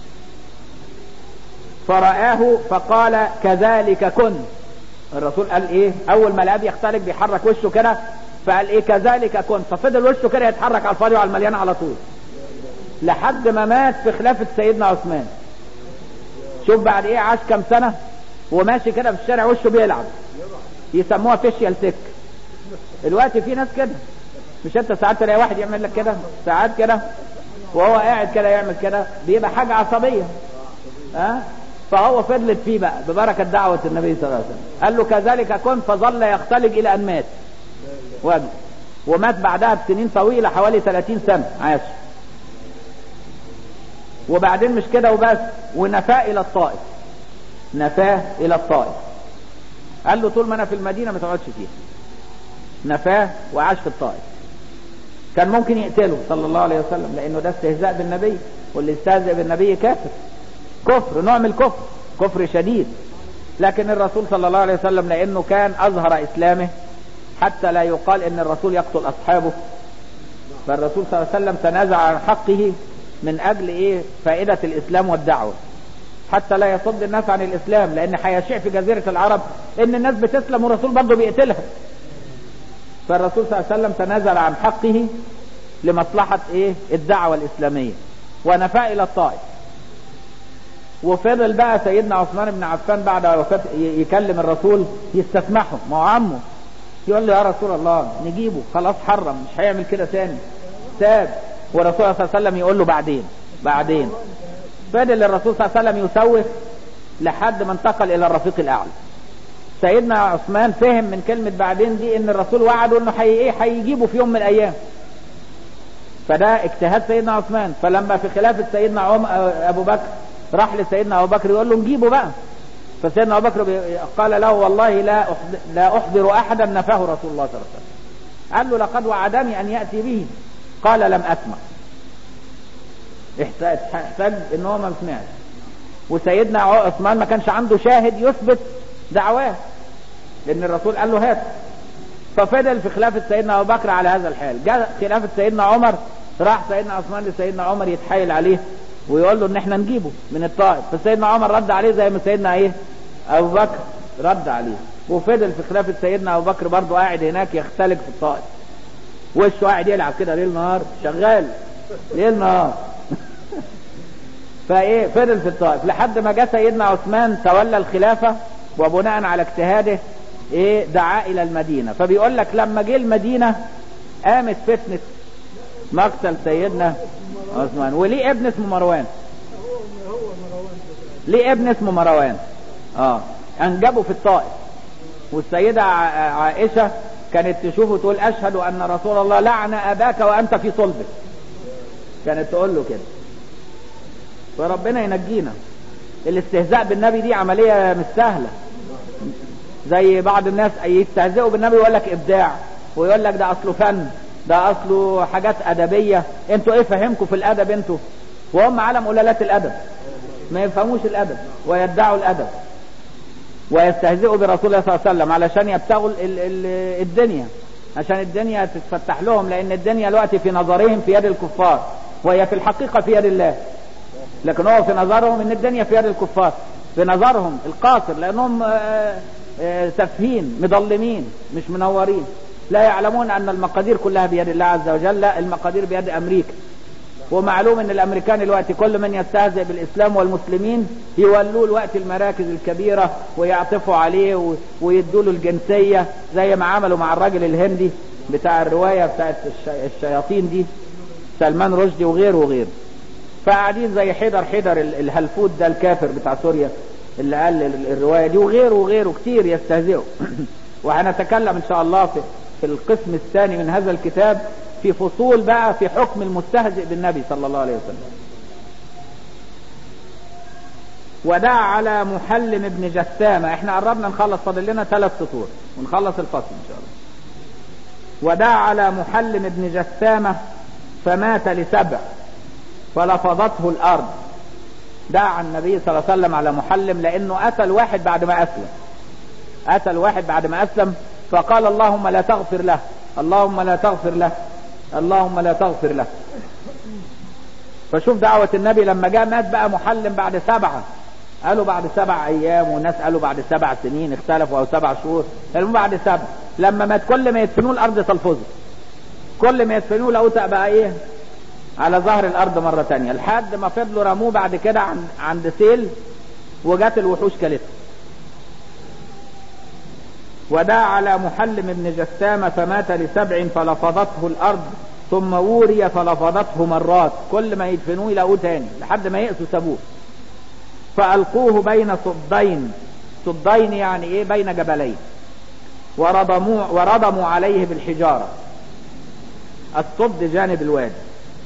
فرآه فقال كذلك كن الرسول قال ايه اول ما لقاه بيختلج بيحرك وشه كده فقال ايه كذلك كن ففضل وشه كده يتحرك على الفاضي وعلى المليان على طول لحد ما مات في خلافة سيدنا عثمان شوف بعد ايه عاش كام سنة وماشي كده في الشارع وشه بيلعب يسموها فيشيال سيك الوقت في ناس كده مش انت ساعات تلاقي واحد يعمل لك كده ساعات كده وهو قاعد كده يعمل كده بيبقى حاجة عصبية ها أه؟ فهو فضلت فيه بقى ببركة دعوة النبي صلى الله عليه وسلم قال له كذلك كن فظل يختلج الى ان مات وجه ومات بعدها بسنين طويلة حوالي 30 سنة عاش وبعدين مش كده وبس ونفاه الى الطائف نفاه الى الطائف قال له طول ما انا في المدينة ما تقعدش فيها نفاه وعاش في الطائف كان ممكن يقتله صلى الله عليه وسلم لانه ده استهزاء بالنبي واللي استهزئ بالنبي كافر كفر نوع من الكفر كفر شديد لكن الرسول صلى الله عليه وسلم لانه كان اظهر اسلامه حتى لا يقال ان الرسول يقتل اصحابه فالرسول صلى الله عليه وسلم تنازع عن حقه من اجل ايه فائدة الاسلام والدعوة حتى لا يصد الناس عن الاسلام لان هيشيع في جزيرة العرب ان الناس بتسلم والرسول برضه بيقتلها فالرسول صلى الله عليه وسلم تنازل عن حقه لمصلحة ايه الدعوة الاسلامية ونفى الى الطائف وفضل بقى سيدنا عثمان بن عفان بعد وفاة يكلم الرسول يستسمحه ما هو عمه يقول له يا رسول الله نجيبه خلاص حرم مش هيعمل كده تاني ساب والرسول صلى الله عليه وسلم يقول له بعدين بعدين فضل الرسول صلى الله عليه وسلم يسوف لحد ما انتقل الى الرفيق الاعلى سيدنا عثمان فهم من كلمة بعدين دي ان الرسول وعده انه حي ايه هيجيبه في يوم من الايام فده اجتهاد سيدنا عثمان فلما في خلافة سيدنا عم ابو بكر راح لسيدنا ابو بكر يقول له نجيبه بقى فسيدنا ابو بكر قال له والله لا لا احضر احدا نفاه رسول الله صلى الله عليه وسلم قال له لقد وعدني ان ياتي به قال لم اسمع احتاج ان هو ما سمعش وسيدنا عثمان ما كانش عنده شاهد يثبت دعواه لان الرسول قال له هات ففضل في خلافة سيدنا ابو بكر على هذا الحال جاء خلافة سيدنا عمر راح سيدنا عثمان لسيدنا عمر يتحايل عليه ويقول له ان احنا نجيبه من الطائف فسيدنا عمر رد عليه زي ما سيدنا ايه ابو بكر رد عليه وفضل في خلافة سيدنا ابو بكر برضه قاعد هناك يختلق في الطائف وشه قاعد يلعب كده ليل نهار شغال ليل نهار فايه فضل في الطائف لحد ما جاء سيدنا عثمان تولى الخلافة وبناء على اجتهاده ايه دعا الى المدينة فبيقول لك لما جه المدينة قامت فتنة مقتل سيدنا عثمان وليه ابن اسمه مروان ليه ابن اسمه مروان اه انجبه في الطائف والسيدة عائشة كانت تشوفه تقول اشهد ان رسول الله لعن اباك وانت في صلبه كانت تقول له كده فربنا ينجينا الاستهزاء بالنبي دي عملية مش سهلة زي بعض الناس يستهزئوا بالنبي ويقول لك ابداع ويقول لك ده اصله فن ده اصله حاجات ادبية انتوا ايه فهمكم في الادب انتوا وهم عالم قلالات الادب ما يفهموش الادب ويدعوا الادب ويستهزئوا برسول الله صلى الله عليه وسلم علشان يبتغوا ال ال الدنيا عشان الدنيا تتفتح لهم لان الدنيا دلوقتي في نظرهم في يد الكفار وهي في الحقيقة في يد الله لكن هو في نظرهم ان الدنيا في يد الكفار في نظرهم القاصر لانهم تافهين مضلمين مش منورين لا يعلمون ان المقادير كلها بيد الله عز وجل لا المقادير بيد امريكا ومعلوم ان الامريكان الوقت كل من يستهزئ بالاسلام والمسلمين يولوه الوقت المراكز الكبيرة ويعطفوا عليه ويدوا له الجنسية زي ما عملوا مع الراجل الهندي بتاع الرواية بتاعت الشياطين دي سلمان رشدي وغيره وغيره فقاعدين زي حيدر حيدر الهلفوت ده الكافر بتاع سوريا اللي قال الرواية دي وغيره وغيره كتير يستهزئوا وهنتكلم ان شاء الله في, في القسم الثاني من هذا الكتاب في فصول بقى في حكم المستهزئ بالنبي صلى الله عليه وسلم ودعا على محلم ابن جثامة احنا قربنا نخلص فاضل لنا ثلاث سطور ونخلص الفصل ان شاء الله ودعا على محلم ابن جثامة فمات لسبع فلفظته الارض دعا النبي صلى الله عليه وسلم على محلم لانه قتل واحد بعد ما اسلم قتل واحد بعد ما اسلم فقال اللهم لا تغفر له اللهم لا تغفر له اللهم لا تغفر له فشوف دعوة النبي لما جاء مات بقى محلم بعد سبعة قالوا بعد سبع ايام وناس قالوا بعد سبع سنين اختلفوا او سبع شهور المهم بعد سبع لما مات كل ما يدفنوه الارض تلفظه كل ما يدفنوه لقوه بقى ايه على ظهر الارض مرة تانية لحد ما فضلوا رموه بعد كده عند, عند سيل وجات الوحوش كلته ودعا على محلم بن جسامة فمات لسبع فلفظته الارض ثم وري فلفظته مرات كل ما يدفنوه يلاقوه تاني لحد ما يأسوا سابوه فألقوه بين صدين صدين يعني ايه بين جبلين وردموا, وردموا عليه بالحجارة الصد جانب الوادي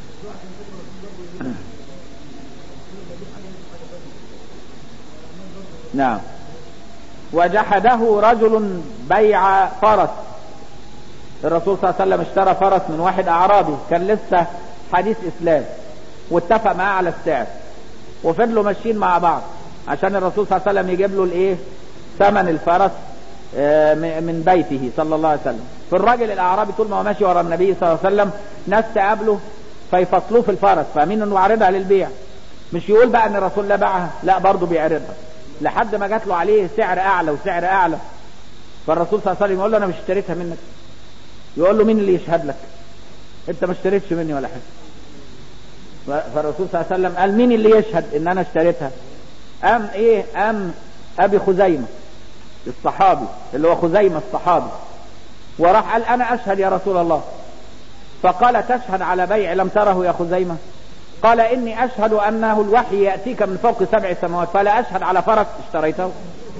نعم وجحده رجل بيع فرس الرسول صلى الله عليه وسلم اشترى فرس من واحد اعرابي كان لسه حديث اسلام واتفق معاه على السعر وفضلوا ماشيين مع بعض عشان الرسول صلى الله عليه وسلم يجيب له الايه ثمن الفرس من بيته صلى الله عليه وسلم فالراجل الاعرابي طول ما هو ماشي ورا النبي صلى الله عليه وسلم ناس تقابله فيفصلوه في الفرس فاهمين انه عارضها للبيع مش يقول بقى ان الرسول لا باعها لا برضه بيعرضها لحد ما جات له عليه سعر اعلى وسعر اعلى فالرسول صلى الله عليه وسلم يقول له انا مش اشتريتها منك يقول له مين اللي يشهد لك انت ما اشتريتش مني ولا حاجه فالرسول صلى الله عليه وسلم قال مين اللي يشهد ان انا اشتريتها ام ايه ام ابي خزيمة الصحابي اللي هو خزيمة الصحابي وراح قال انا اشهد يا رسول الله فقال تشهد على بيع لم تره يا خزيمة قال اني اشهد انه الوحي يأتيك من فوق سبع سماوات فلا اشهد على فرس اشتريته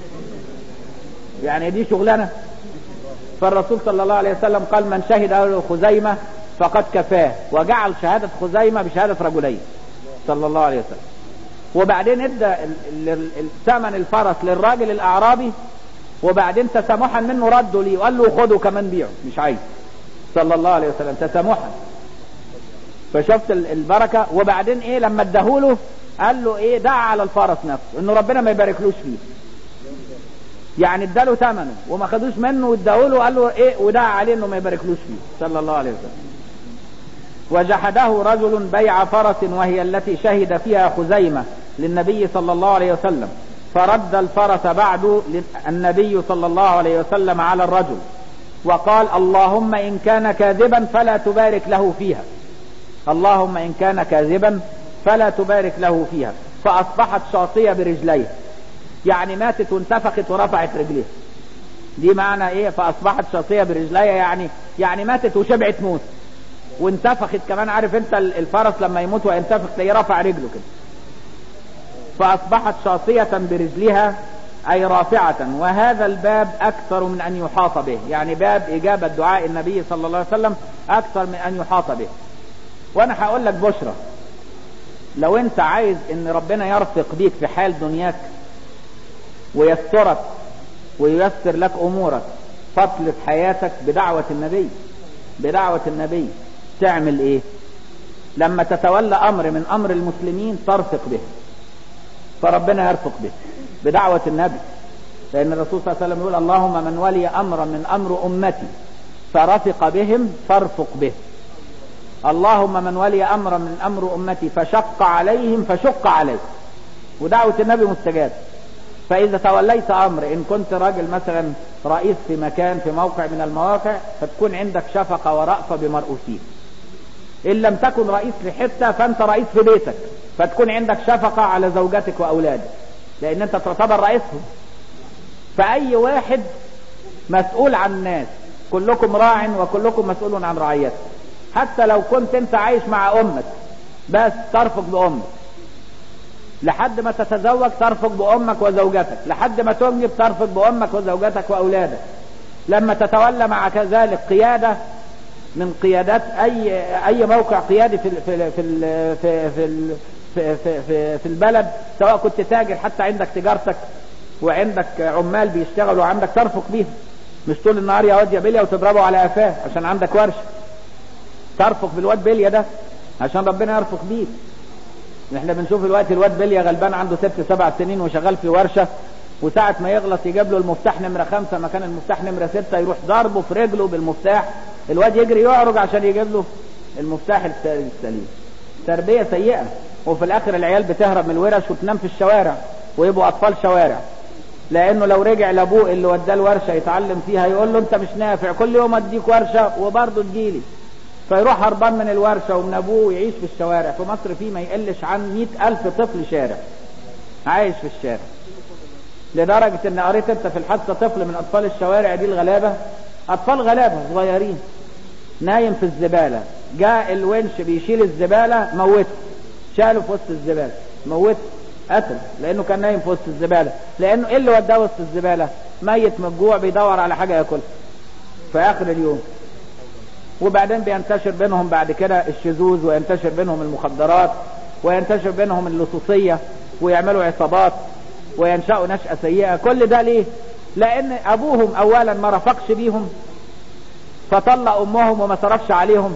يعني دي شغلانة فالرسول صلى الله عليه وسلم قال من شهد له خزيمة فقد كفاه وجعل شهادة خزيمة بشهادة رجلين صلى الله عليه وسلم وبعدين ادى ثمن الفرس للراجل الاعرابي وبعدين تسامحا منه ردوا لي وقال له خده كمان بيعه مش عايز صلى الله عليه وسلم تسامحا فشفت البركة وبعدين ايه لما اداهوله قال له ايه دعا على الفرس نفسه انه ربنا ما يباركلوش فيه يعني اداله ثمنه وما خدوش منه واداهوله قال له ايه ودعا عليه انه ما يباركلوش فيه صلى الله عليه وسلم وجحده رجل بيع فرس وهي التي شهد فيها خزيمة للنبي صلى الله عليه وسلم فرد الفرس بعد النبي صلى الله عليه وسلم على الرجل وقال اللهم إن كان كاذبا فلا تبارك له فيها اللهم إن كان كاذبا فلا تبارك له فيها فأصبحت شاطية برجليها يعني ماتت وانتفخت ورفعت رجليها دي معنى ايه فأصبحت شاطية برجليها يعني يعني ماتت وشبعت موت وانتفخت كمان عارف انت الفرس لما يموت وينتفخ تلاقيه رفع رجله كده فاصبحت شاطية برجلها اي رافعة وهذا الباب اكثر من ان يحاط به يعني باب اجابة دعاء النبي صلى الله عليه وسلم اكثر من ان يحاط به وانا هقول لك بشرة لو انت عايز ان ربنا يرفق بيك في حال دنياك ويسترك وييسر لك امورك فاطلب حياتك بدعوة النبي بدعوة النبي تعمل ايه لما تتولى امر من امر المسلمين ترفق به فربنا يرفق به بدعوة النبي لان الرسول صلى الله عليه وسلم يقول اللهم من ولي امرا من امر امتي فرفق بهم فارفق به اللهم من ولي امرا من امر امتي فشق عليهم فشق عليه ودعوة النبي مستجابة فاذا توليت امر ان كنت راجل مثلا رئيس في مكان في موقع من المواقع فتكون عندك شفقة ورأفة بمرؤوسين ان لم تكن رئيس لحتة فانت رئيس في بيتك فتكون عندك شفقة على زوجتك واولادك لان انت تعتبر رئيسهم فاي واحد مسؤول عن الناس كلكم راع وكلكم مسؤول عن رعيته حتى لو كنت انت عايش مع امك بس ترفق بامك لحد ما تتزوج ترفق بامك وزوجتك لحد ما تنجب ترفق بامك وزوجتك واولادك لما تتولى مع كذلك قيادة من قيادات اي اي موقع قيادي في في في في في في, في, في, في البلد سواء كنت تاجر حتى عندك تجارتك وعندك عمال بيشتغلوا وعندك ترفق بيهم مش طول النهار يا واد يا بليا وتضربه على قفاه عشان عندك ورشه ترفق بالواد بليا ده عشان ربنا يرفق بيك احنا بنشوف الوقت الواد بليا غلبان عنده ست سبع سنين وشغال في ورشه وساعة ما يغلط يجيب له المفتاح نمرة خمسة مكان المفتاح نمرة ستة يروح ضربه في رجله بالمفتاح الواد يجري يعرج عشان يجيب له المفتاح السليم تربية سيئة وفي الاخر العيال بتهرب من الورش وتنام في الشوارع ويبقوا اطفال شوارع لانه لو رجع لابوه اللي وداه الورشه يتعلم فيها يقول له انت مش نافع كل يوم اديك ورشه وبرضه تجيلي فيروح هربان من الورشه ومن ابوه ويعيش في الشوارع في مصر في ما يقلش عن مئة الف طفل شارع عايش في الشارع لدرجة ان قريت انت في الحادثة طفل من اطفال الشوارع دي الغلابة اطفال غلابة صغيرين نايم في الزبالة جاء الونش بيشيل الزبالة موته شاله في وسط الزبالة موته قتل لانه كان نايم في وسط الزبالة لانه ايه اللي وداه وسط الزبالة ميت من الجوع بيدور على حاجة ياكلها في اخر اليوم وبعدين بينتشر بينهم بعد كده الشذوذ وينتشر بينهم المخدرات وينتشر بينهم اللصوصية ويعملوا عصابات وينشأوا نشأة سيئة كل ده ليه لان ابوهم اولا ما رفقش بيهم فطلق امهم وما صرفش عليهم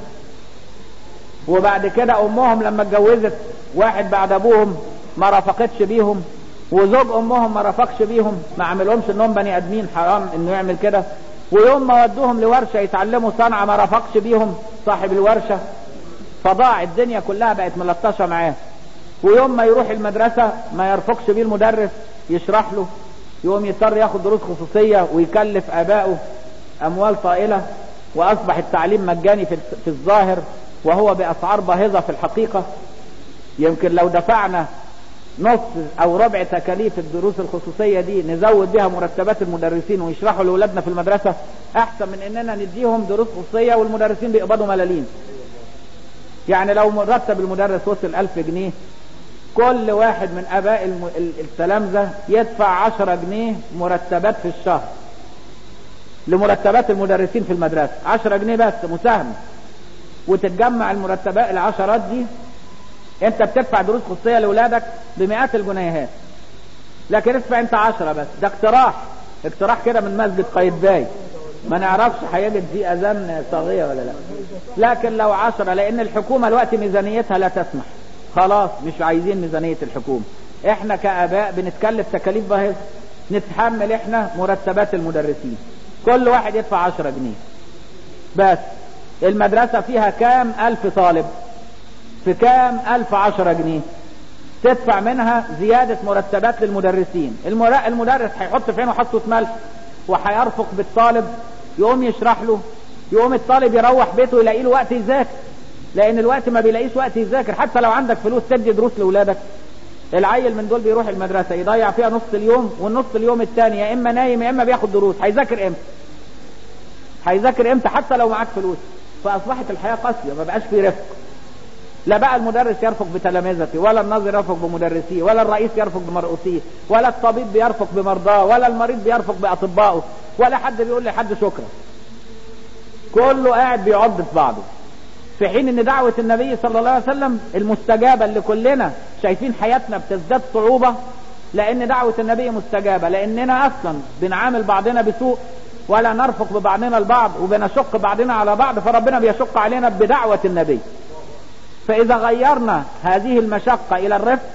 وبعد كده امهم لما اتجوزت واحد بعد ابوهم ما رفقتش بيهم وزوج امهم ما رفقش بيهم ما عملهمش انهم بني ادمين حرام انه يعمل كده ويوم ما ودوهم لورشة يتعلموا صنعة ما رفقش بيهم صاحب الورشة فضاع الدنيا كلها بقت ملطشة معاه ويوم ما يروح المدرسة ما يرفقش بيه المدرس يشرح له يوم يضطر ياخد دروس خصوصية ويكلف ابائه اموال طائلة واصبح التعليم مجاني في في الظاهر وهو باسعار باهظة في الحقيقة يمكن لو دفعنا نص او ربع تكاليف الدروس الخصوصية دي نزود بها مرتبات المدرسين ويشرحوا لاولادنا في المدرسة احسن من اننا نديهم دروس خصوصية والمدرسين بيقبضوا ملالين يعني لو مرتب المدرس وصل الف جنيه كل واحد من اباء الم... التلامذة يدفع عشرة جنيه مرتبات في الشهر لمرتبات المدرسين في المدرسة عشرة جنيه بس مساهمة وتتجمع المرتبات العشرات دي انت بتدفع دروس خصوصية لاولادك بمئات الجنيهات لكن ادفع انت عشرة بس ده اقتراح اقتراح كده من مسجد قايتباي ما نعرفش هيجد فيه اذان صاغية ولا لا لكن لو عشرة لان الحكومة الوقت ميزانيتها لا تسمح خلاص مش عايزين ميزانية الحكومة احنا كاباء بنتكلف تكاليف باهظة نتحمل احنا مرتبات المدرسين كل واحد يدفع عشرة جنيه بس المدرسة فيها كام الف طالب في كام الف عشرة جنيه تدفع منها زيادة مرتبات للمدرسين المدرس هيحط في عينه حصة ملح وهيرفق بالطالب يقوم يشرح له يقوم الطالب يروح بيته يلاقي له وقت يذاكر لان الوقت ما بيلاقيش وقت يذاكر حتى لو عندك فلوس تدي دروس لاولادك العيل من دول بيروح المدرسة يضيع فيها نص اليوم والنص اليوم الثاني يا اما نايم يا اما بياخد دروس هيذاكر امتى هيذاكر امتى حتى لو معاك فلوس فاصبحت الحياة قاسية ما بقاش في رفق لا بقى المدرس يرفق بتلامذته ولا الناظر يرفق بمدرسيه ولا الرئيس يرفق بمرؤوسيه ولا الطبيب بيرفق بمرضاه ولا المريض بيرفق باطبائه ولا حد بيقول لحد شكرا كله قاعد بيعض في بعضه في حين ان دعوة النبي صلى الله عليه وسلم المستجابة اللي كلنا شايفين حياتنا بتزداد صعوبة لان دعوة النبي مستجابة لاننا اصلا بنعامل بعضنا بسوء ولا نرفق ببعضنا البعض وبنشق بعضنا على بعض فربنا بيشق علينا بدعوة النبي فإذا غيرنا هذه المشقة إلى الرفق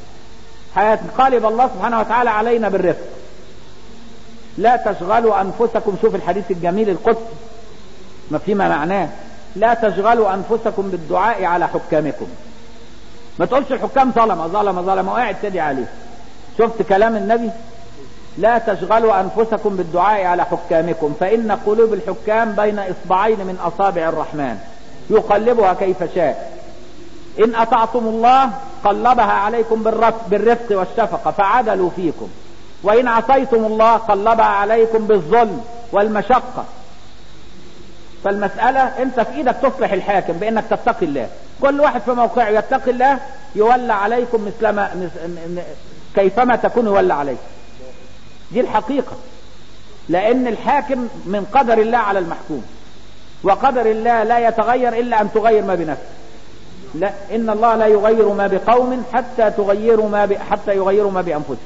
هينقلب الله سبحانه وتعالى علينا بالرفق لا تشغلوا أنفسكم شوف الحديث الجميل القدسي ما فيما معناه لا تشغلوا أنفسكم بالدعاء على حكامكم ما تقولش الحكام ظلمة ظلمة ظلمة وقاعد تدعي عليه شفت كلام النبي لا تشغلوا أنفسكم بالدعاء على حكامكم فإن قلوب الحكام بين إصبعين من أصابع الرحمن يقلبها كيف شاء إن أطعتم الله قلبها عليكم بالرفق, بالرفق والشفقة فعدلوا فيكم وإن عصيتم الله قلبها عليكم بالظلم والمشقة فالمسألة انت في ايدك تصلح الحاكم بانك تتقي الله كل واحد في موقعه يتقي الله يولى عليكم مثلما كيفما تكون يولى عليكم دي الحقيقة لان الحاكم من قدر الله على المحكوم وقدر الله لا يتغير الا ان تغير ما بنفسك لا ان الله لا يغير ما بقوم حتى تغيروا ما ب... حتى يغيروا ما بانفسهم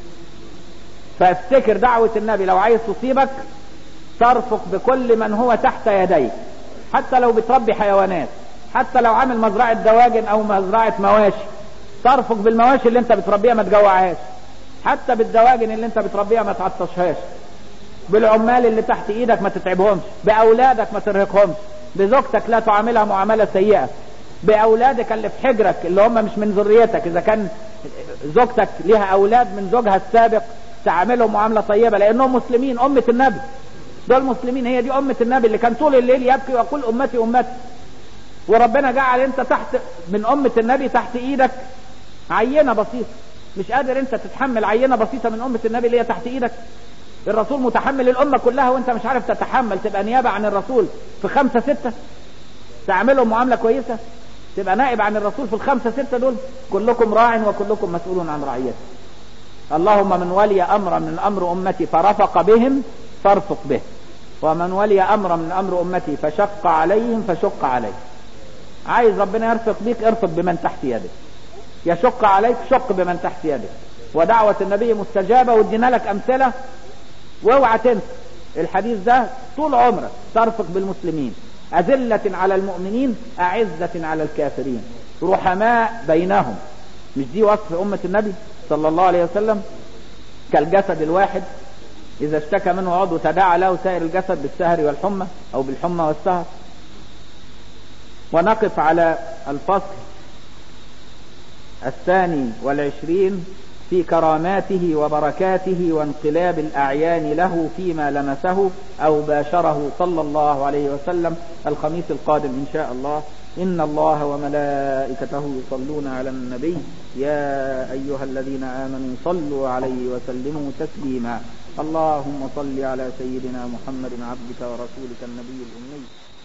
فافتكر دعوة النبي لو عايز تصيبك ترفق بكل من هو تحت يديك حتى لو بتربي حيوانات حتى لو عامل مزرعة دواجن او مزرعة مواشي ترفق بالمواشي اللي انت بتربيها ما تجوعهاش حتى بالدواجن اللي انت بتربيها ما تعطشهاش بالعمال اللي تحت ايدك ما تتعبهمش باولادك ما ترهقهمش بزوجتك لا تعاملها معاملة سيئة باولادك اللي في حجرك اللي هم مش من ذريتك اذا كان زوجتك ليها اولاد من زوجها السابق تعاملهم معاملة طيبة لانهم مسلمين امة النبي دول مسلمين هي دي امة النبي اللي كان طول الليل يبكي ويقول امتي امتي وربنا جعل انت تحت من امة النبي تحت ايدك عينة بسيطة مش قادر انت تتحمل عينة بسيطة من امة النبي اللي هي تحت ايدك الرسول متحمل الامة كلها وانت مش عارف تتحمل تبقى نيابة عن الرسول في خمسة ستة تعملهم معاملة كويسة تبقى نائب عن الرسول في الخمسة ستة دول كلكم راع وكلكم مسؤول عن رعيته اللهم من ولي امرا من امر امتي فرفق بهم فارفق به ومن ولي امرا من امر امتي فشق عليهم فشق عليه عايز ربنا يرفق بيك ارفق بمن تحت يدك يشق عليك شق بمن تحت يدك ودعوة النبي مستجابة وادينا لك امثلة واوعى تنسى الحديث ده طول عمرك ترفق بالمسلمين أذلة على المؤمنين أعزة على الكافرين رحماء بينهم مش دي وصف أمة النبي صلى الله عليه وسلم كالجسد الواحد إذا اشتكى منه عضو تداعى له سائر الجسد بالسهر والحمى أو بالحمى والسهر ونقف على الفصل الثاني والعشرين في كراماته وبركاته وانقلاب الأعيان له فيما لمسه أو باشره صلى الله عليه وسلم الخميس القادم إن شاء الله إن الله وملائكته يصلون على النبي يا أيها الذين آمنوا صلوا عليه وسلموا تسليما اللهم صل على سيدنا محمد عبدك ورسولك النبي الأمي